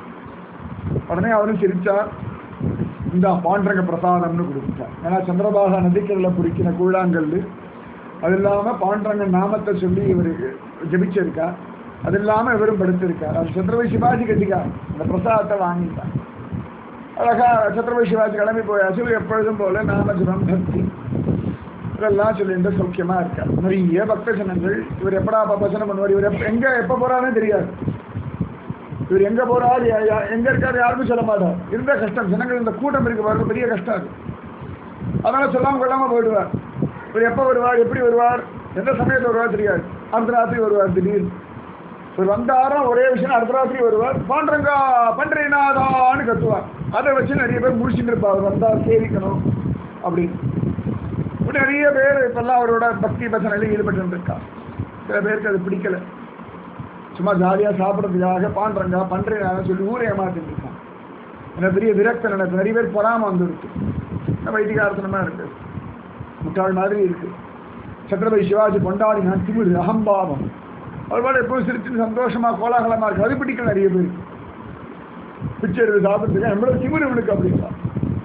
உடனே அவரும் சிரிச்சார் இந்த பாண்டரங்க பிரசாதம்னு கொடுத்துட்டார் ஏன்னா சந்திரபாகா நதிக்கடல குறிக்கிற கூழாங்கல் அது இல்லாம பாண்டரங்க நாமத்தை சொல்லி இவர் ஜபிச்சிருக்கா அது இல்லாம இவரும் படுத்திருக்கார் அது சத்ரபதி சிவாஜி கட்டிக்கார் அந்த பிரசாதத்தை வாங்கிட்டார் அழகா சத்ரபதி சிவாஜி கிளம்பி போயாச்சு இவர் எப்பொழுதும் போல நாமஜபம் பக்தி இதெல்லாம் சொல்லிட்டு சௌக்கியமா இருக்கார் நிறைய பக்த ஜனங்கள் இவர் எப்படா பசனம் பண்ணுவார் இவர் எப்ப எங்க எப்ப போறாருன்னு தெரியாது இவர் எங்க போறார் யா- யா- எங்க இருக்காரு யாருக்கும் சொல்ல மாட்டார் இருந்த கஷ்டம் ஜனங்கள் இந்த கூட்டம் இருக்கு பாருங்க பெரிய கஷ்டம் அது அதனால சொல்லாம கொள்ளாம போயிடுவார் இவர் எப்ப வருவார் எப்படி வருவார் எந்த சமயத்துல வருவார் தெரியாது அடுத்த ராத்திரி வருவார் திடீர்னு இவர் வந்தாரும் ஒரே விஷயம் அடுத்த ராத்திரி வருவார் பாண்டரங்கா பண்றீனாதான்னு கத்துவார் அதை வச்சு நிறைய பேர் முடிச்சுட்டு இருப்பார் அவர் வந்தா சேவிக்கணும் அப்படின்னு இப்படி நிறைய பேர் இப்பெல்லாம் அவரோட பக்தி பசனையில ஈடுபட்டு இருக்கா சில பேருக்கு அது பிடிக்கல சும்மா ஜாலியா சாப்பிட்றதுக்காக பாண்டறங்க பண்றேன் சொல்லி ஊரை ஏமாத்திட்டு இருக்கான் எனக்கு பெரிய விரக்தன் எனக்கு நிறைய பேர் பொறாம வந்துருக்கு என்ன வைத்திகாரத்தனமா இருக்கு முட்டாள் மாதிரி இருக்கு சத்ரபதி சிவாஜி கொண்டாடினான் திமிரு அகம்பாவம் அவர்பாடு எப்பவும் சிரிச்சு சந்தோஷமா கோலாகலமா இருக்கு அது பிடிக்கல நிறைய பேருக்கு பிச்சை எடுத்து சாப்பிட்டுருக்கேன் எவ்வளவு திமிரு இவனுக்கு அப்படின்னா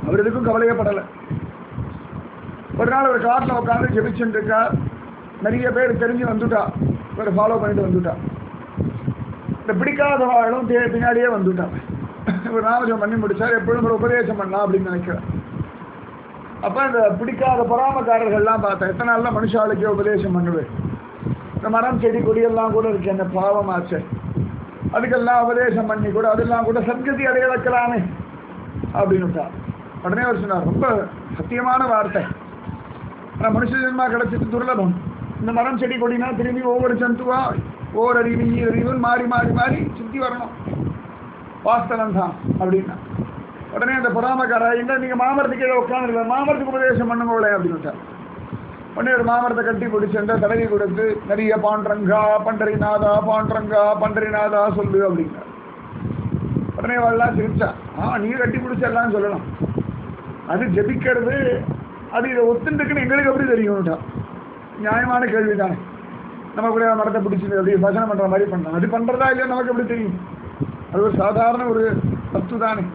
அவர் எதுக்கும் கவலையே படலை ஒரு நாள் ஒரு காட்டில் உட்காந்து ஜெபிச்சுட்டு இருக்கார் நிறைய பேர் தெரிஞ்சு வந்துட்டா இவர் ஃபாலோ பண்ணிட்டு வந்துட்டா இந்த பிடிக்காதவாளும் தே பின்னாடியே வந்துட்டான் இவர் நாமஜம் பண்ணி முடிச்சார் எப்பொழுதும் ஒரு உபதேசம் பண்ணலாம் அப்படின்னு நினைக்கிறேன் அப்போ இந்த பிடிக்காத பொறாமக்காரர்கள்லாம் பார்த்தேன் எத்தனை நாள்லாம் மனுஷாளுக்கே உபதேசம் பண்ணுவேன் இந்த மரம் செடி கொடியெல்லாம் கூட இருக்கு என்ன பாவமாச்சு அதுக்கெல்லாம் உபதேசம் பண்ணி கூட அதெல்லாம் கூட சத்கதி அடைய வைக்கலாமே அப்படின்னு விட்டா உடனே அவர் சொன்னார் ரொம்ப சத்தியமான வார்த்தை ஆனால் மனுஷ ஜென்மா கிடைச்சது துர்லபம் இந்த மரம் செடி கொடினா திரும்பி ஒவ்வொரு ஜந்துவா ஓர் அறிவு ஈர் அறிவுன்னு மாறி மாறி மாறி சுற்றி வரணும் வாஸ்தவம் தான் அப்படின்னா உடனே அந்த பொறாமக்காரா இல்லை நீங்கள் மாமரத்துக்கு கீழே உட்காந்துருக்க மாமரத்துக்கு உபதேசம் பண்ணுங்களே அப்படின்னு விட்டார் உடனே ஒரு மாமரத்தை கட்டி பிடிச்சிருந்தா தடவி கொடுத்து நிறைய பாண்டரங்கா பண்டரிநாதா பாண்டரங்கா பண்டரிநாதா சொல்லு அப்படின்னார் உடனே அவள்லாம் சிரிச்சா ஆ நீ கட்டி பிடிச்செல்லாம் சொல்லலாம் அது ஜெபிக்கிறது அது இதை ஒத்துண்டுக்குன்னு எங்களுக்கு எப்படி தெரியும்ட்டா நியாயமான கேள்வி தானே நம்ம கூட மரத்தை பிடிச்சி அப்படி பஜனை பண்ணுற மாதிரி பண்ணலாம் அது பண்ணுறதா இல்லையா நமக்கு எப்படி தெரியும் அது ஒரு சாதாரண ஒரு வஸ்து தானே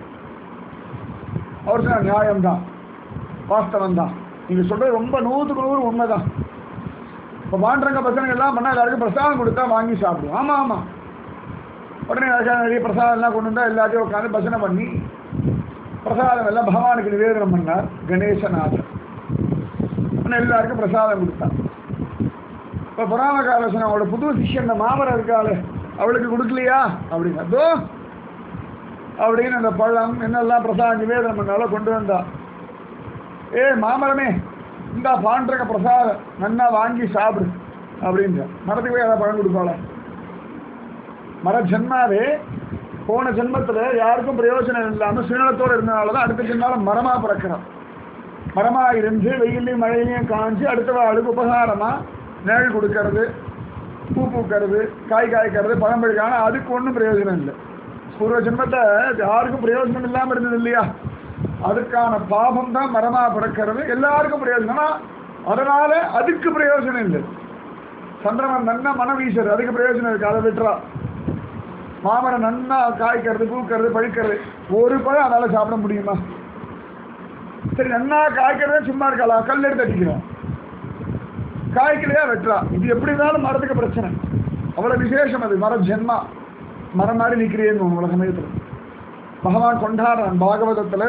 அவர் சொன்ன நியாயம்தான் வாஸ்தவம் தான் நீங்கள் சொல்கிறது ரொம்ப நூற்றுக்கு நூறு உண்மைதான் இப்போ பாண்டரங்க பசங்க எல்லாம் பண்ணால் எல்லாருக்கும் பிரசாதம் கொடுத்தா வாங்கி சாப்பிடுவோம் ஆமாம் ஆமாம் உடனே அதுக்காக நிறைய பிரசாதம் எல்லாம் கொண்டு வந்தால் எல்லாத்தையும் உட்காந்து பஜனை பண்ணி பிரசாதம் எல்லாம் பகவானுக்கு நிவேதனம் பண்ணார் கணேசநாதர் உடனே எல்லாருக்கும் பிரசாதம் கொடுத்தார் இப்போ புராணகாலசன் அவளோட புது சிஷ்யன் இந்த மாமரம் இருக்காளே அவளுக்கு கொடுக்கலையா அப்படின்னு அதோ அப்படின்னு அந்த பழம் என்னெல்லாம் பிரசாதம் நிவேதனம் பண்ணாலும் கொண்டு வந்தா ஏ மாமரமே இந்தா பாண்டக பிரசாதம் நன்னா வாங்கி சாப்பிடு அப்படின்ற மரத்துக்கு போய் ஏதாவது பழம் கொடுப்பாள மர ஜென்மாவே போன ஜென்மத்தில் யாருக்கும் பிரயோஜனம் இல்லாமல் சுயநலத்தோடு இருந்தனால தான் அடுத்த ஜென்மால மரமாக பிறக்கிறோம் மரமாக இருந்து வெயிலையும் மழையிலையும் காஞ்சி அடுத்த ஆளுக்கு உபகாரமாக நிழல் கொடுக்கறது பூ பூக்கிறது காய் காய்க்கிறது பழம் பழுக்கான அதுக்கு ஒன்றும் பிரயோஜனம் இல்லை பூர்வ ஜென்மத்தை யாருக்கும் பிரயோஜனம் இல்லாமல் இருந்தது இல்லையா அதுக்கான பாபம் தான் மரமாக பிறக்கிறது எல்லாருக்கும் பிரயோஜனமா அதனால அதுக்கு பிரயோஜனம் இல்லை சந்திரமன் நன்னா மனம் வீசுறது அதுக்கு பிரயோஜனம் இருக்கு அதை விட்டுறா மாமரம் நன்னா காய்க்கிறது பூக்கிறது பழுக்கிறது ஒரு பழம் அதால சாப்பிட முடியுமா சரி நன்னா காய்க்கிறதே சும்மா இருக்கலாம் கல் எடுத்து அடிக்கிறோம் காய்க்கலையா வெட்டுறா இது எப்படி இருந்தாலும் மரத்துக்கு பிரச்சனை அவ்வளோ விசேஷம் அது மரம் ஜென்மா மரம் மாதிரி நிற்கிறேன்னு உங்கள சமயத்தில் பகவான் கொண்டாடுறான் பாகவதத்தில்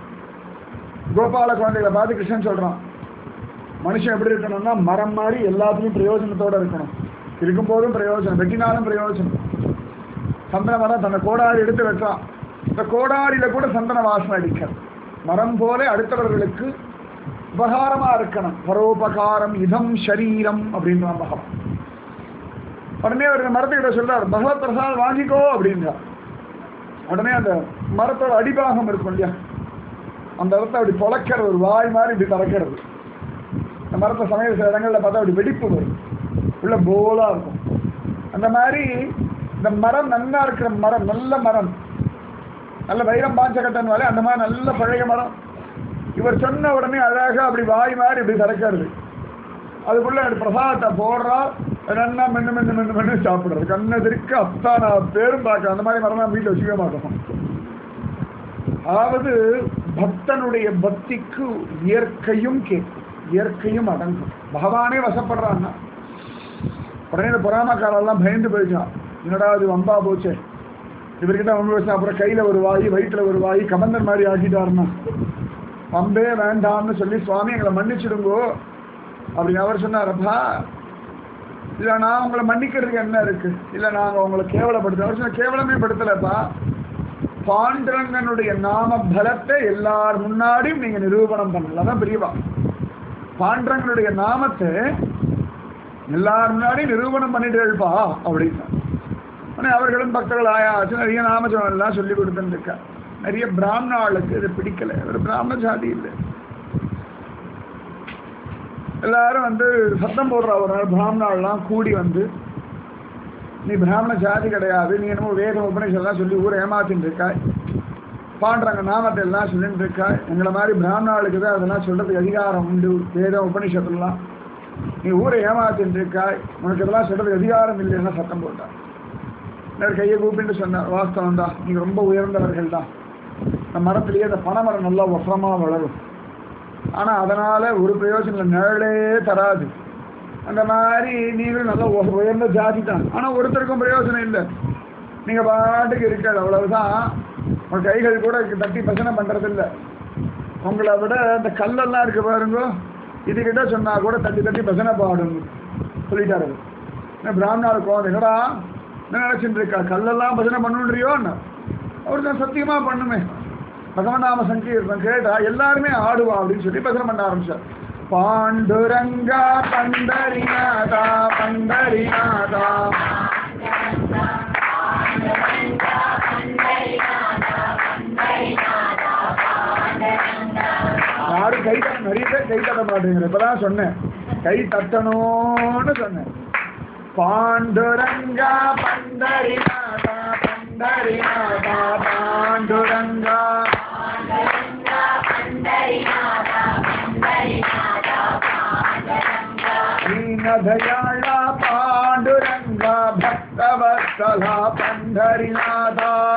கோபால குழந்தைகளை பார்த்து கிருஷ்ணன் சொல்கிறான் மனுஷன் எப்படி இருக்கணும்னா மரம் மாதிரி எல்லாத்துலேயும் பிரயோஜனத்தோடு இருக்கணும் இருக்கும்போதும் பிரயோஜனம் வெட்டினாலும் பிரயோஜனம் சந்தன மரம் தன்னை கோடாரி எடுத்து வெட்டுறான் இந்த கோடாரியில் கூட சந்தன வாசனை அடிக்கிறது மரம் போல அடுத்தவர்களுக்கு உபகாரமா இருக்கணும் பரோபகாரம் இதம் ஷரீரம் அப்படின்றான் பகவான் உடனே அவர் இந்த மரத்துக்கிட்ட சொல்றார் பகவத் பிரசாத் வாங்கிக்கோ அப்படின்றார் உடனே அந்த மரத்தோட அடிபாகம் இருக்கும் இல்லையா அந்த இடத்த அப்படி தொலைக்கிறது ஒரு வாய் மாதிரி இப்படி திறக்கிறது இந்த மரத்தை சமையல் சில இடங்களில் பார்த்தா அப்படி வெடிப்பு வரும் உள்ள போலா இருக்கும் அந்த மாதிரி இந்த மரம் நல்லா இருக்கிற மரம் நல்ல மரம் நல்ல வைரம் பாஞ்சக்கட்டன் வேலை அந்த மாதிரி நல்ல பழைய மரம் இவர் சொன்ன உடனே அழகாக அப்படி வாய் மாதிரி இப்படி திறக்கிறது அதுக்குள்ள பிரசாதத்தை போடுறா என்னென்ன மென்னு மென்னு மென்னு மென்னு சாப்பிடுறது கண்ணை திருக்க அத்தானா பேரும் பார்க்க அந்த மாதிரி மரம் வீட்டில் வச்சுக்கவே மாட்டோம் அதாவது பக்தனுடைய பக்திக்கு இயற்கையும் கேட்கும் இயற்கையும் அடங்கும் பகவானே வசப்படுறான்னா உடனே இந்த பொறாமக்காரெல்லாம் பயந்து போயிட்டான் என்னடா இது வம்பா போச்சே இவர்கிட்ட வம்பு வச்சா அப்புறம் கையில் ஒரு வாய் வயிற்றில் ஒரு வாய் கமந்தன் மாதிரி ஆக்கிட்டாருன்னா வம்பே வேண்டாம்னு சொல்லி சுவாமி எங்களை மன்னிச்சிடுங்கோ அப்படி அவர் சொன்னாரப்பா இல்லை நான் உங்களை மன்னிக்கிறதுக்கு என்ன இருக்கு இல்லை நாங்கள் உங்களை கேவலப்படுத்த அவர் சொன்ன கேவலமே படுத்தலைப்பா பாண்டரங்கனுடைய நாம பலத்தை எல்லார் முன்னாடியும் நீங்க நிரூபணம் பண்ணல அதான் பெரியவா பாண்டரங்கனுடைய நாமத்தை எல்லார் முன்னாடியும் நிரூபணம் பண்ணிட்டுப்பா அப்படின்னா ஆனால் அவர்களும் பக்தர்கள் ஆயாச்சு நிறைய நாமஜபம் எல்லாம் சொல்லி கொடுத்துருக்கா நிறைய பிராமணாளுக்கு இது பிடிக்கல ஒரு பிராமண ஜாதி இல்லை எல்லாரும் வந்து சத்தம் போடுறா ஒரு நாள் பிராமணாலாம் கூடி வந்து நீ பிராமண ஜாதி கிடையாது நீ என்னமோ வேத உபநிஷெல்லாம் சொல்லி ஊரை ஏமாத்தின்னு இருக்காய் பாண்டுறாங்க நாமத்தை எல்லாம் சொல்லிட்டு இருக்காய் எங்களை மாதிரி பிராமணாளுக்கு தான் அதெல்லாம் சொல்றதுக்கு அதிகாரம் உண்டு வேத உபநிஷத்துலாம் நீ ஊரை ஏமாத்தின்னு இருக்காய் உனக்கு இதெல்லாம் சொல்றதுக்கு அதிகாரம் இல்லைன்னா சத்தம் போட்டான் இன்னொரு கையை கூப்பிட்டு சொன்னார் வாஸ்தவம் தான் நீங்கள் ரொம்ப உயர்ந்தவர்கள் தான் இந்த மரத்துலேயே அந்த பனைமரம் நல்லா ஒசரமாக வளரும் ஆனால் அதனால் ஒரு பிரயோஜனம் இல்லை நிழலே தராது அந்த மாதிரி நீங்களும் நல்லா உ- உயர்ந்த ஜாதி தான் ஆனால் ஒருத்தருக்கும் பிரயோஜனம் இல்லை நீங்கள் பாட்டுக்கு இருக்காது அவ்வளவுதான் உங்கள் கைகள் கூட தட்டி பசனை பண்ணுறதில்ல உங்களை விட இந்த கல்லெல்லாம் இருக்கு பாருங்க இதுகிட்ட சொன்னா கூட தட்டி தட்டி பசனை பாடுங்க சொல்லிட்டாரு அவரு. என்ன பிராமணால் கோவம் என்னடா என்ன நினைச்சிட்டு இருக்கா கல்லெல்லாம் பஜனை பண்ணுன்றியோன்னு அவர் தான் சத்தியமா பண்ணுமே பகவநாம சங்கீர்த்தம் கேட்டா எல்லாருமே ஆடுவா அப்படின்னு சொல்லி பஜனை பண்ண ஆரம்பிச்சார் பாண்டுரங்கா பண்டரிநாதா பண்டரிநாதா யாரும் கை தட்ட நிறைய பேர் கை தட்ட மாட்டேங்கிற இப்பதான் சொன்னேன் கை தட்டணும்னு சொன்னேன் பாண்டுரங்கா பண்டரிநாதா பண்டரிநாதா பாண்டுரங்கா ದೀನದಯಾಳ ಪಾಂಡುರಂಗ ಭಕ್ತವತ್ಸಲ ಪಂಡರಿನಾಥ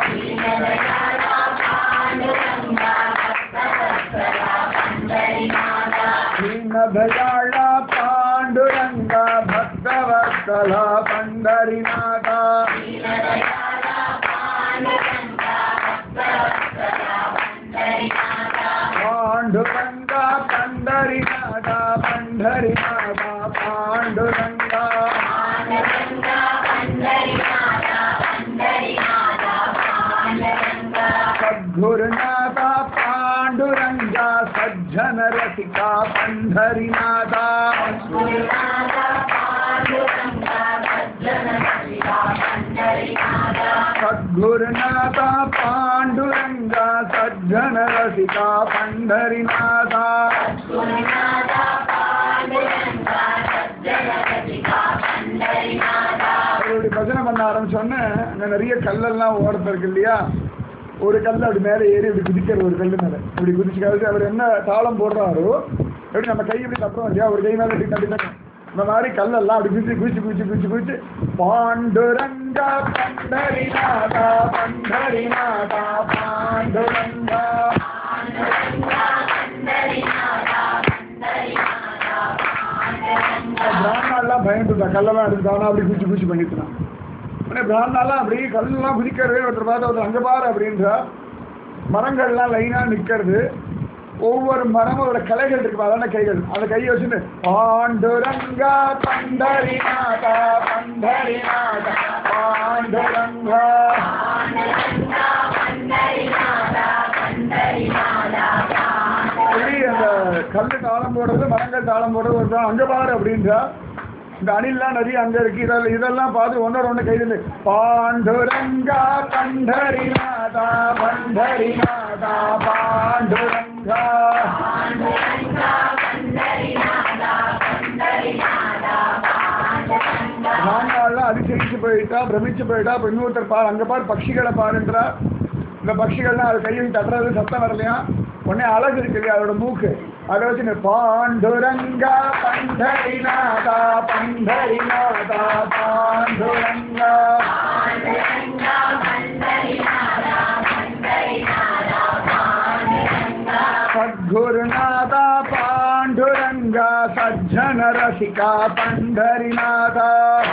ದೀನದಯಾಳ ಪಾಂಡುರಂಗ ಭಕ್ತವತ್ಸಲ ಪಂಡರಿನಾಥ ಪಾಂಡುರಂಗ ಪಂಡರಿನಾಥ ಪಂಡರಿನಾಥ ಪಾಂಡುರಂಗ ಸದ್ಗುರುನಾಥ ಪಾಂಡುರಂಗ ಸಜ್ಜನ ರಸಿಕ ಪಂಡರಿನಾಥ ಸದ್ಗುರುನಾಥ ಪಾಂಡುರಂಗ ಸಜ್ಜನ ರಸಿಕ ಪಂಡರಿನಾಥ அவருடைய பஜனை பண்ண ஆரம்பிச்சோன்னே அங்கே நிறைய கல்லெல்லாம் ஓரத்தில் இருக்கு இல்லையா ஒரு கல் அப்படி மேலே ஏறி இப்படி குதிக்கிற ஒரு கல் மேலே இப்படி குதிச்சு கழிச்சு அவர் என்ன தாளம் போடுறாரோ எப்படி நம்ம கை இப்படி தட்டுறோம் இல்லையா ஒரு கை மேலே இப்படி தட்டி தட்டும் இந்த மாதிரி கல்லெல்லாம் அப்படி குதிச்சு குதிச்சு குதிச்சு குதிச்சு குதிச்சு பாண்டுரங்கா பண்டரிநாதா பண்டரிநாதா பாண்டுரங்கா பிராமணாலாம் பயந்துட்டா கல்லெல்லாம் எடுத்துட்டானா அப்படி குச்சி குச்சி பண்ணிட்டுனான் உடனே பிராமணாலாம் அப்படி கல்லெல்லாம் குதிக்கிறது ஒருத்தர் பார்த்து ஒருத்தர் அங்கே பாரு அப்படின்றா மரங்கள்லாம் லைனாக நிற்கிறது ஒவ்வொரு மரமும் அதோட கிளைகள் இருக்கு அதான கைகள் அந்த கையை வச்சுட்டு பாண்டுரங்கா பண்டரிநாதா பண்டரிநாதா பாண்டுரங்கா அப்படி அந்த கல்லு தாளம் போடுறது மரங்கள் தாளம் போடுறது ஒருத்தன் அங்க பாரு அப்படின்றா இந்த அணில்லாம் நிறைய அங்க இருக்கு இதெல்லாம் இதெல்லாம் பார்த்து ஒன்னோட ஒண்ணு கைது பாண்டுரங்கா பண்டரிநாதா பண்டரிநாதா பாண்டுரங்கா நாங்கள்லாம் அதிசயிச்சு போயிட்டா பிரமிச்சு போயிட்டா அப்ப இன்னொருத்தர் பாரு அங்க பாரு பட்சிகளை பாருன்றா இந்த பட்சிகள்லாம் அது கையை தட்டுறது சத்தம் வரலையா உடனே அழகு இருக்கு இல்லையா அதோட மூக்கு அதை வச்சு நீ பாண்டுரங்கா பண்டரிநாதா பண்டரிநாதா பாண்டுரங்கா சத்குருநாதா பாண்டுரங்கா சஜ்ஜன ரசிகா பண்டரிநாதா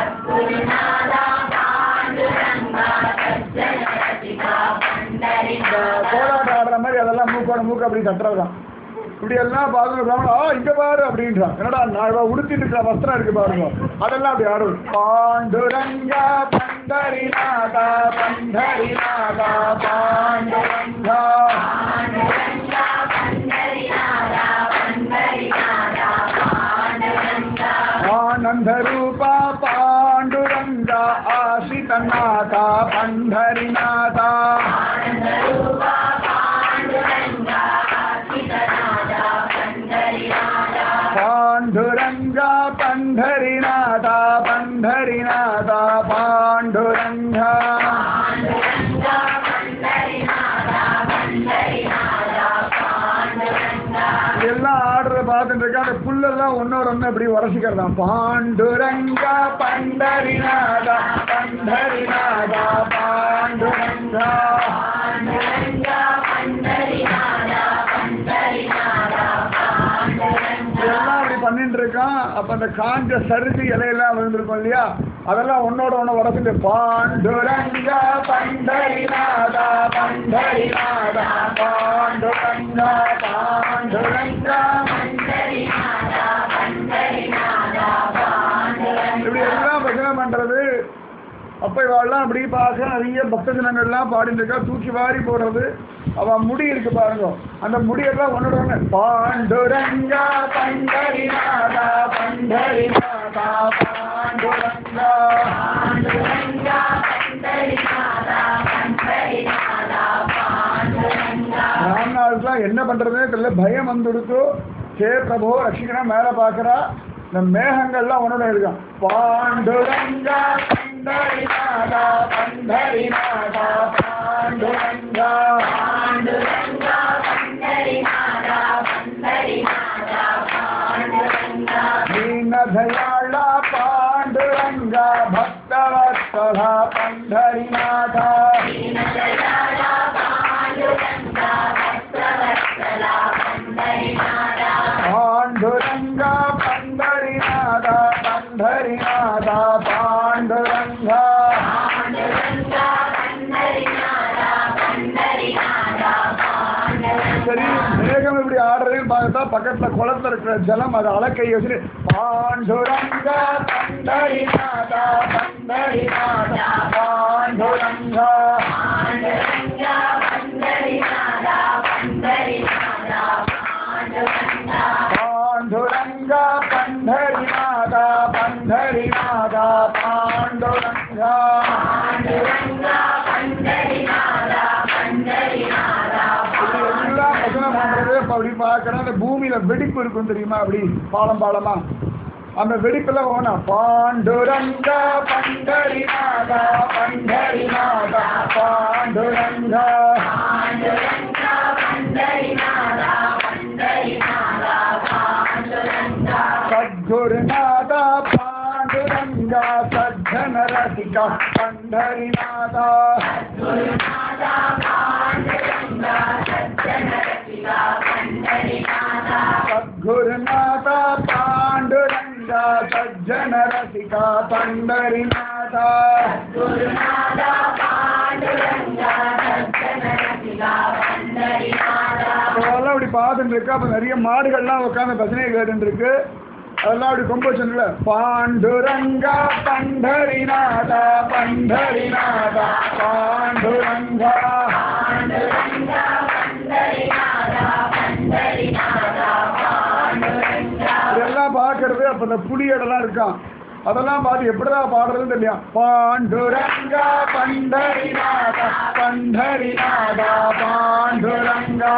இந்த கோலாட்டம் ஆடுற மாதிரி அதெல்லாம் மூக்கோட மூக்கு அப்படி தட்டுறதுதான் இப்படி எல்லாம் பார்க்கணும் ஆ இங்க பாரு அப்படின்றான் என்னடா நான் உடுத்திட்டு இருக்கிற வஸ்திரம் இருக்கு பாருங்க அதெல்லாம் அப்படி ஆடும் பாண்டுரங்கா பண்டரிநாதா பண்டரிநாதா பாண்டுரங்கா ஆனந்த ரூபா பாண்டுரங்கா ஆசிதநாதா பண்டரிநாதா பாண்டுரங்கா பண்டரிநாதா பண்டரிநாதா பாண்டுரங்கா எல்லாம் ஆடுறத பார்த்துட்டு இருக்கா அந்த புல்லெல்லாம் ஒன்னோட ஒன்று அப்படி உரசிக்கிறதான் பாண்டுரங்கா பண்டரிநாதா பண்டரிநாதா பாண்டுரங்கா அப்ப அந்த காஞ்ச சருகு இலையெல்லாம் விழுந்திருக்கும் இல்லையா அதெல்லாம் ஒன்னோட ஒண்ணு வரதுக்கு பாண்டுரங்கா பண்டரிநாதா பண்டரிநாதா பாண்டுரங்கா பாண்டுரங்கா இப்படி எல்லாம் பஜனை பண்றது அப்ப இவாள்லாம் அப்படி பார்க்க நிறைய பக்த ஜனங்கள்லாம் பாடிட்டு இருக்கா தூக்கி வாரி போடுறது அவ முடி இருக்கு பாருங்க அந்த முடியெல்லாம் ஒன்னோட ஒண்ணு பாண்டுரங்கா பண்டரிநாதா பண்டரிநாதா பாண்டுரங்கா ராம்நாளுக்குலாம் என்ன பண்றதுனே தெரியல பயம் வந்துடுத்தோ சே பிரபு ரட்சிக்கணும் மேல பாக்குறா இந்த மேகங்கள்லாம் ஒன்னோட இருக்கான் பாண்டுரங்கா பண்டரிநாதா பண்டரிநாதா பாண்டுரங்கா ದೀನದಯಾಳ ಪಾಂಡುರಂಗ ಭಕ್ತವತ್ಸಲ ಪಂಡರಿನಾಥ ಪಾಂಡುರಂಗ ಪಂಡರಿನಾಥ ಪಂಡರಿನಾಥ ಪಾಂಡುರಂಗ சரி மேகம் இப்படி ஆடுறதையும் பார்த்தா பக்கத்துல குளத்துல இருக்கிற ஜலம் அது அலக்கை வச்சுட்டு பாண்டுரங்கா பண்டரிநாதா பண்டரிநாதா பாண்டுரங்கா பாண்டுரங்கா பண்டரிநாதா பண்டரிநாதா பாண்டுரங்கா இப்படி எல்லாம் பஜனை பண்றது இப்ப அப்படி பார்க்கறேன் அந்த பூமியில வெடிப்பு இருக்கும் தெரியுமா அப்படி பாலம் பாலமா அந்த வெடிப்புல போனா பாண்டுரங்கா பண்டரிநாதா பண்டரிநாதா பாண்டுரங்கா சத்குருநாதா பாண்டுரங்கா சஜ்ஜன ரசிகா பண்டரிநாதா சத்குருநாதா பாண்டுரங்கா சஜ்ஜன ரசிகா பண்டரிநாதா அதெல்லாம் அப்படி பார்த்துட்டு இருக்கு அப்ப நிறைய மாடுகள்லாம் உட்காந்து பசனை கேட்டு இருக்கு அதெல்லாம் அப்படி கொம்பு வச்சுல பாண்டுரங்கா பண்டரிநாதா பண்டரிநாதா பாண்டுரங்கா இதெல்லாம் பார்க்கறது அப்ப இந்த புலியடெல்லாம் இருக்கான் அதெல்லாம் பார்த்து எப்படிடா பாடுறதுன்னு தெரியல பாண்டுரங்கா பண்டரிநாதா பண்டரிநாதா பாண்டுரங்கா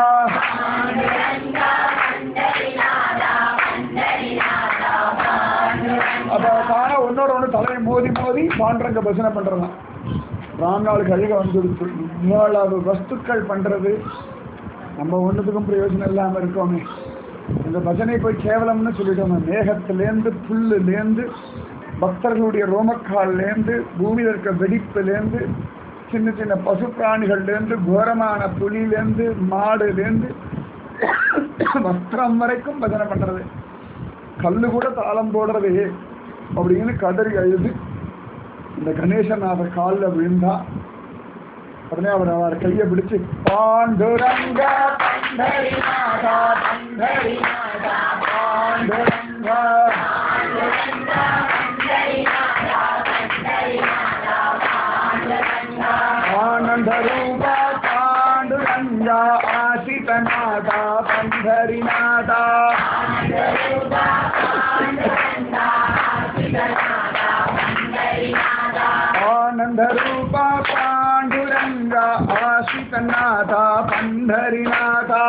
அப்ப தானே ஒன்னோட ஒண்ணு தலையை மோதி மோதி பாண்டுரங்க பஜனை பண்றதான் ராம்நாள் கழுக வந்துடுச்சு இவ்வளவு வஸ்துக்கள் பண்றது நம்ம ஒண்ணுத்துக்கும் பிரயோஜனம் இல்லாம இருக்கோமே இந்த பஜனை போய் கேவலம்னு சொல்லிட்டோம் மேகத்திலேருந்து புல்லுலேருந்து பக்தர்களுடைய ரோமக்கால்லேருந்து பூமியில் இருக்க வெடிப்புலேருந்து சின்ன சின்ன பசு பிராணிகள்லேருந்து கோரமான புலியிலேருந்து மாடுலேருந்து வஸ்திரம் வரைக்கும் பஜனை பண்றது கல்லு கூட தாளம் போடுறது அப்படின்னு கதறி அழுது இந்த கணேசநாதர் காலில் விழுந்தா உடனே அவர் அவர் கையை பிடிச்சு பாண்டுரங்கா பண்டரிநாதா பண்டரிநாதா பாண்டுரங்கா ஆனந்த ரூபா பாண்டுரங்கா ஆசிதநாதா பண்டரிநாதா ஆனந்த ரூபா பாண்டுரங்கா ஆசிதநாதா பண்டரிநாதா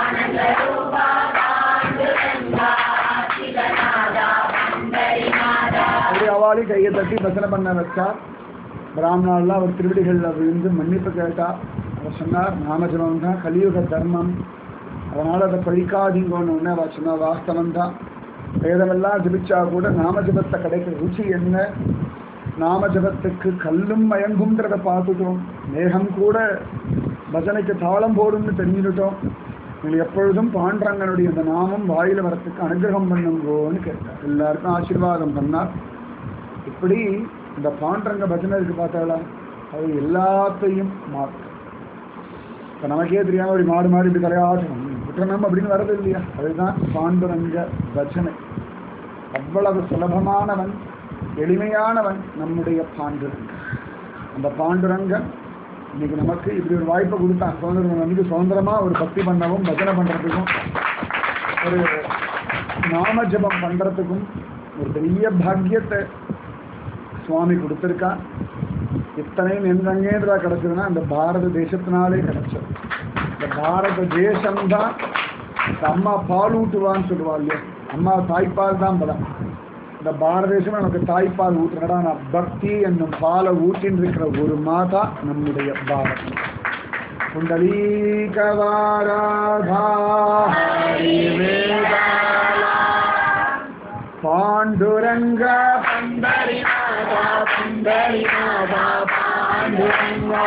அப்படி அவாளி கையை தட்டி பசனை பண்ண வச்சா பிராமணாலாம் அவர் திருவிடிகளில் விழுந்து மன்னிப்பு கேட்டா அவர் சொன்னார் நாமஜபம் தான் கலியுக தர்மம் அதனால அதை பழிக்காதீங்கன்னு ஒன்று அவள் சொன்னா வாஸ்தவம் தான் வேதமெல்லாம் ஜபிச்சா கூட நாமஜபத்தை கிடைக்கிற ருச்சி என்ன நாமஜபத்துக்கு கல்லும் மயங்கும்ன்றதை பார்த்துட்டோம் மேகம் கூட பஜனைக்கு தாளம் போடும்னு தெரிஞ்சுக்கிட்டோம் நீங்கள் எப்பொழுதும் பாண்டரங்கனுடைய இந்த நாமம் வாயில வரத்துக்கு அனுகிரகம் பண்ணுங்கோன்னு கேட்டார் எல்லாருக்கும் ஆசீர்வாதம் பண்ணார் இப்படி இந்த பாண்டரங்க பஜனை இருக்கு பார்த்தாளா அது எல்லாத்தையும் மாற்றும் இப்போ நமக்கே தெரியாம ஒரு மாடு மாடு இப்படி கரையாட்டணும் விட்டுறணும் அப்படின்னு வரது இல்லையா அதுதான் பாண்டுரங்க பஜனை அவ்வளவு சுலபமானவன் எளிமையானவன் நம்முடைய பாண்டுரங்கன் அந்த பாண்டுரங்கன் இன்னைக்கு நமக்கு இப்படி ஒரு வாய்ப்பை கொடுத்தான் சுதந்திரம் அன்னைக்கு சுதந்திரமா ஒரு பக்தி பண்ணவும் பஜனை பண்றதுக்கும் ஒரு நாம ஜபம் பண்றதுக்கும் ஒரு பெரிய பாக்கியத்தை சுவாமி கொடுத்துருக்கான் இத்தனையும் எங்கெங்கேன்றா கிடைச்சதுன்னா இந்த பாரத தேசத்தினாலே கிடைச்சது இந்த பாரத தேசம்தான் இந்த அம்மா பால் ஊட்டுவான்னு சொல்லுவா இல்லையா அம்மா தாய்ப்பால் தான் பலம் இந்த பாரத தேசம் நமக்கு தாய்ப்பால் ஊற்றுறடா நான் பக்தி என்னும் பாலை ஊட்டின்னு இருக்கிற ஒரு மாதா நம்முடைய பாரதம் குண்டலீகவாராதா ஹரிவேதாளா பாண்டுரங்க பண்டரிநாதா பண்டரிநாதா பாண்டுரங்கா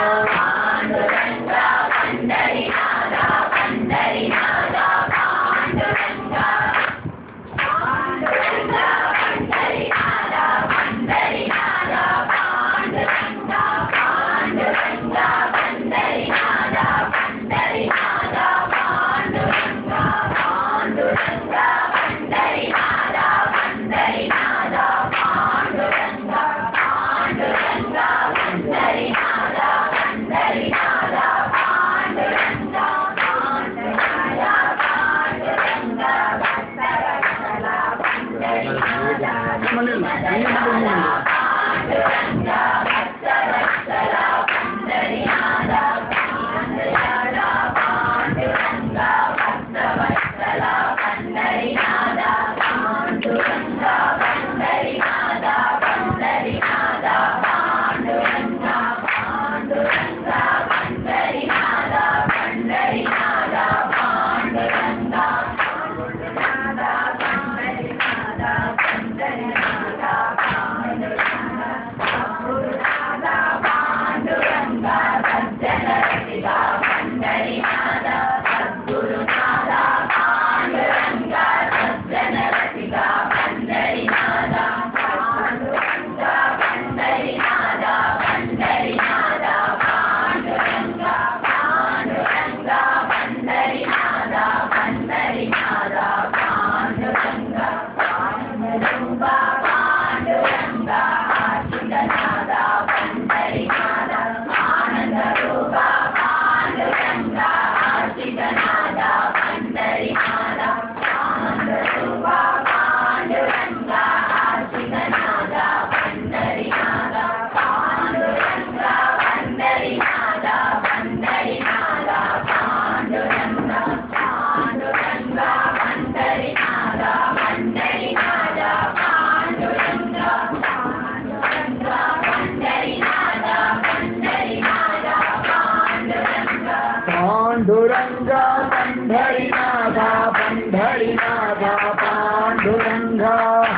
பண்ணிடலாம் நீங்க மட்டும் நீங்க பாண்டுரங்கா பண்டரிநாதா பண்டரிநாதா பாண்டுரங்கா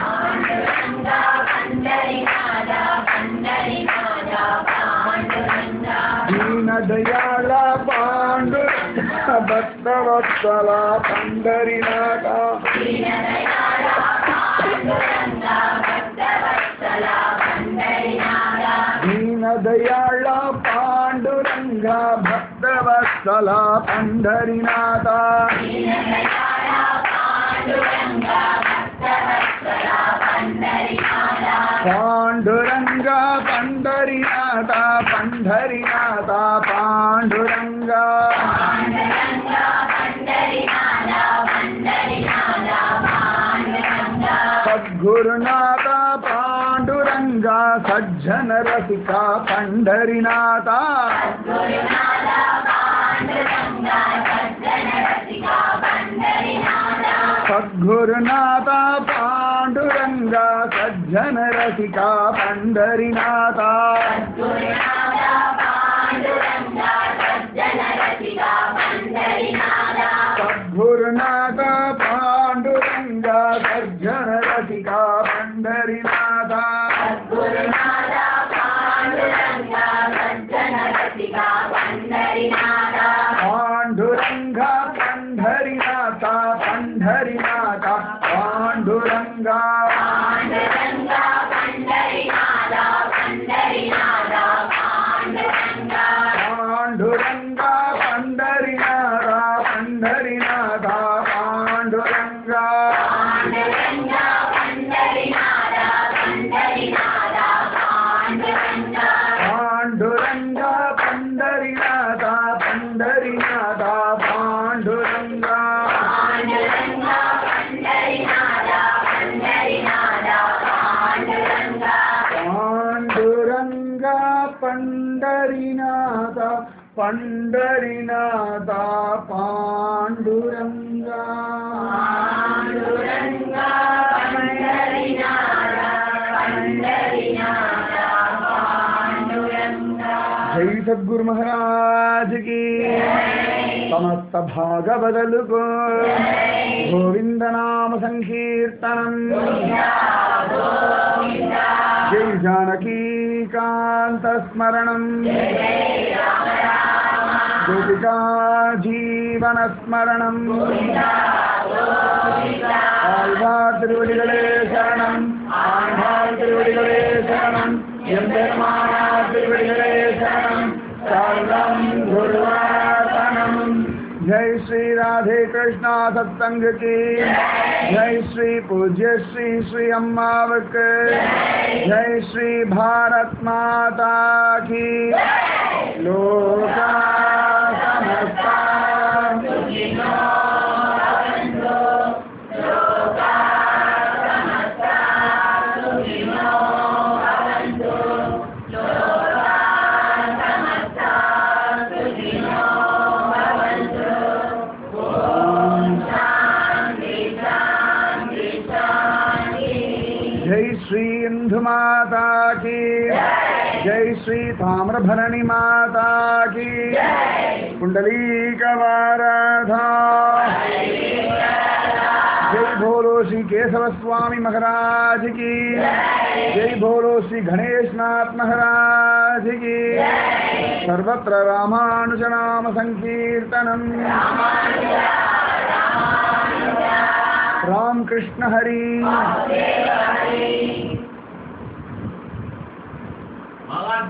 ದೀನದಯಾಳ ಪಾಂಡುರಂಗ ಭಕ್ತವತ್ಸಲ ಪಂಡರಿನಾಥ ದೀನದಯಾಳ ಪಾಂಡುರಂಗ ಭಕ್ತವತ್ಸಲ ಪಂಡರಿನಾಥ ಪಾಂಡುರಂಗ ಪಂಡರಿನಾಥ ಪಂಡರಿನಾಥ ಪಾಂಡುರಂಗ ಸದ್ಗುರುನಾಥ ಪಾಂಡುರಂಗ ಸಜ್ಜನ ರಸಿಕ ಪಂಡರಿನಾಥ ಸದ್ಗುರುನಾಥ ಪಾಂಡುರಂಗ ಸಜ್ಜನ ರಸಿಕ ಪಂಡರಿನಾಥ ಸದ್ಗುರುನಾಥ ಪಾಂಡುರಂಗ ಸಜ್ಜನ ರಸಿಕ ಪಂಡರಿನಾಥ ಪಾಂಡುರಂಗ ಪಂಡರಿನಾಥ பாண்டுரங்கா பாண்டுரங்கா பண்டரிநாதா பண்டரிநாதா பாண்டுரங்கா பாண்டுரங்கா பண்டரிநாதா பண்டரிநாதா பாண்டுரங்கா பாண்டுரங்கா பண்டரிநாதா பண்டரிநாதா பாண்டுரங்கா జై సద్గురు మహారాజ్ కి సమస్త భాగవదలుకు గోవింద నామ సంకీర్తనం జై జానకీ కాంత స్మరణం గోపికా జీవన స్మరణం ஆழ்வார் திருவடிகளே சரணம் ஆழ்வார் திருவடிகளே சரணம் எம்பெருமானார் திருவடிகளே சரணம் சர்வம் குருவார்ப்பணம் ஜெய் ஸ்ரீ ராதே கிருஷ்ணா சத்சங்க கி ஜெய் ஸ்ரீ பூஜ்ய ஸ்ரீ ஸ்ரீ அம்மாவுக்கு ஜெய் ஸ்ரீ பாரத் மாதா கி லோகா சமஸ்தா जय श्री इंदु माता की जय श्री ताम्रभरणी माता की कुंडली कवाराधा जय भोलो श्री केशव स्वामी महाराज की जय भोलो श्री गणेशनाथ महाराज की सर्वत्र रामानुज नाम संकीर्तनम राम कृष्ण हरि மகான்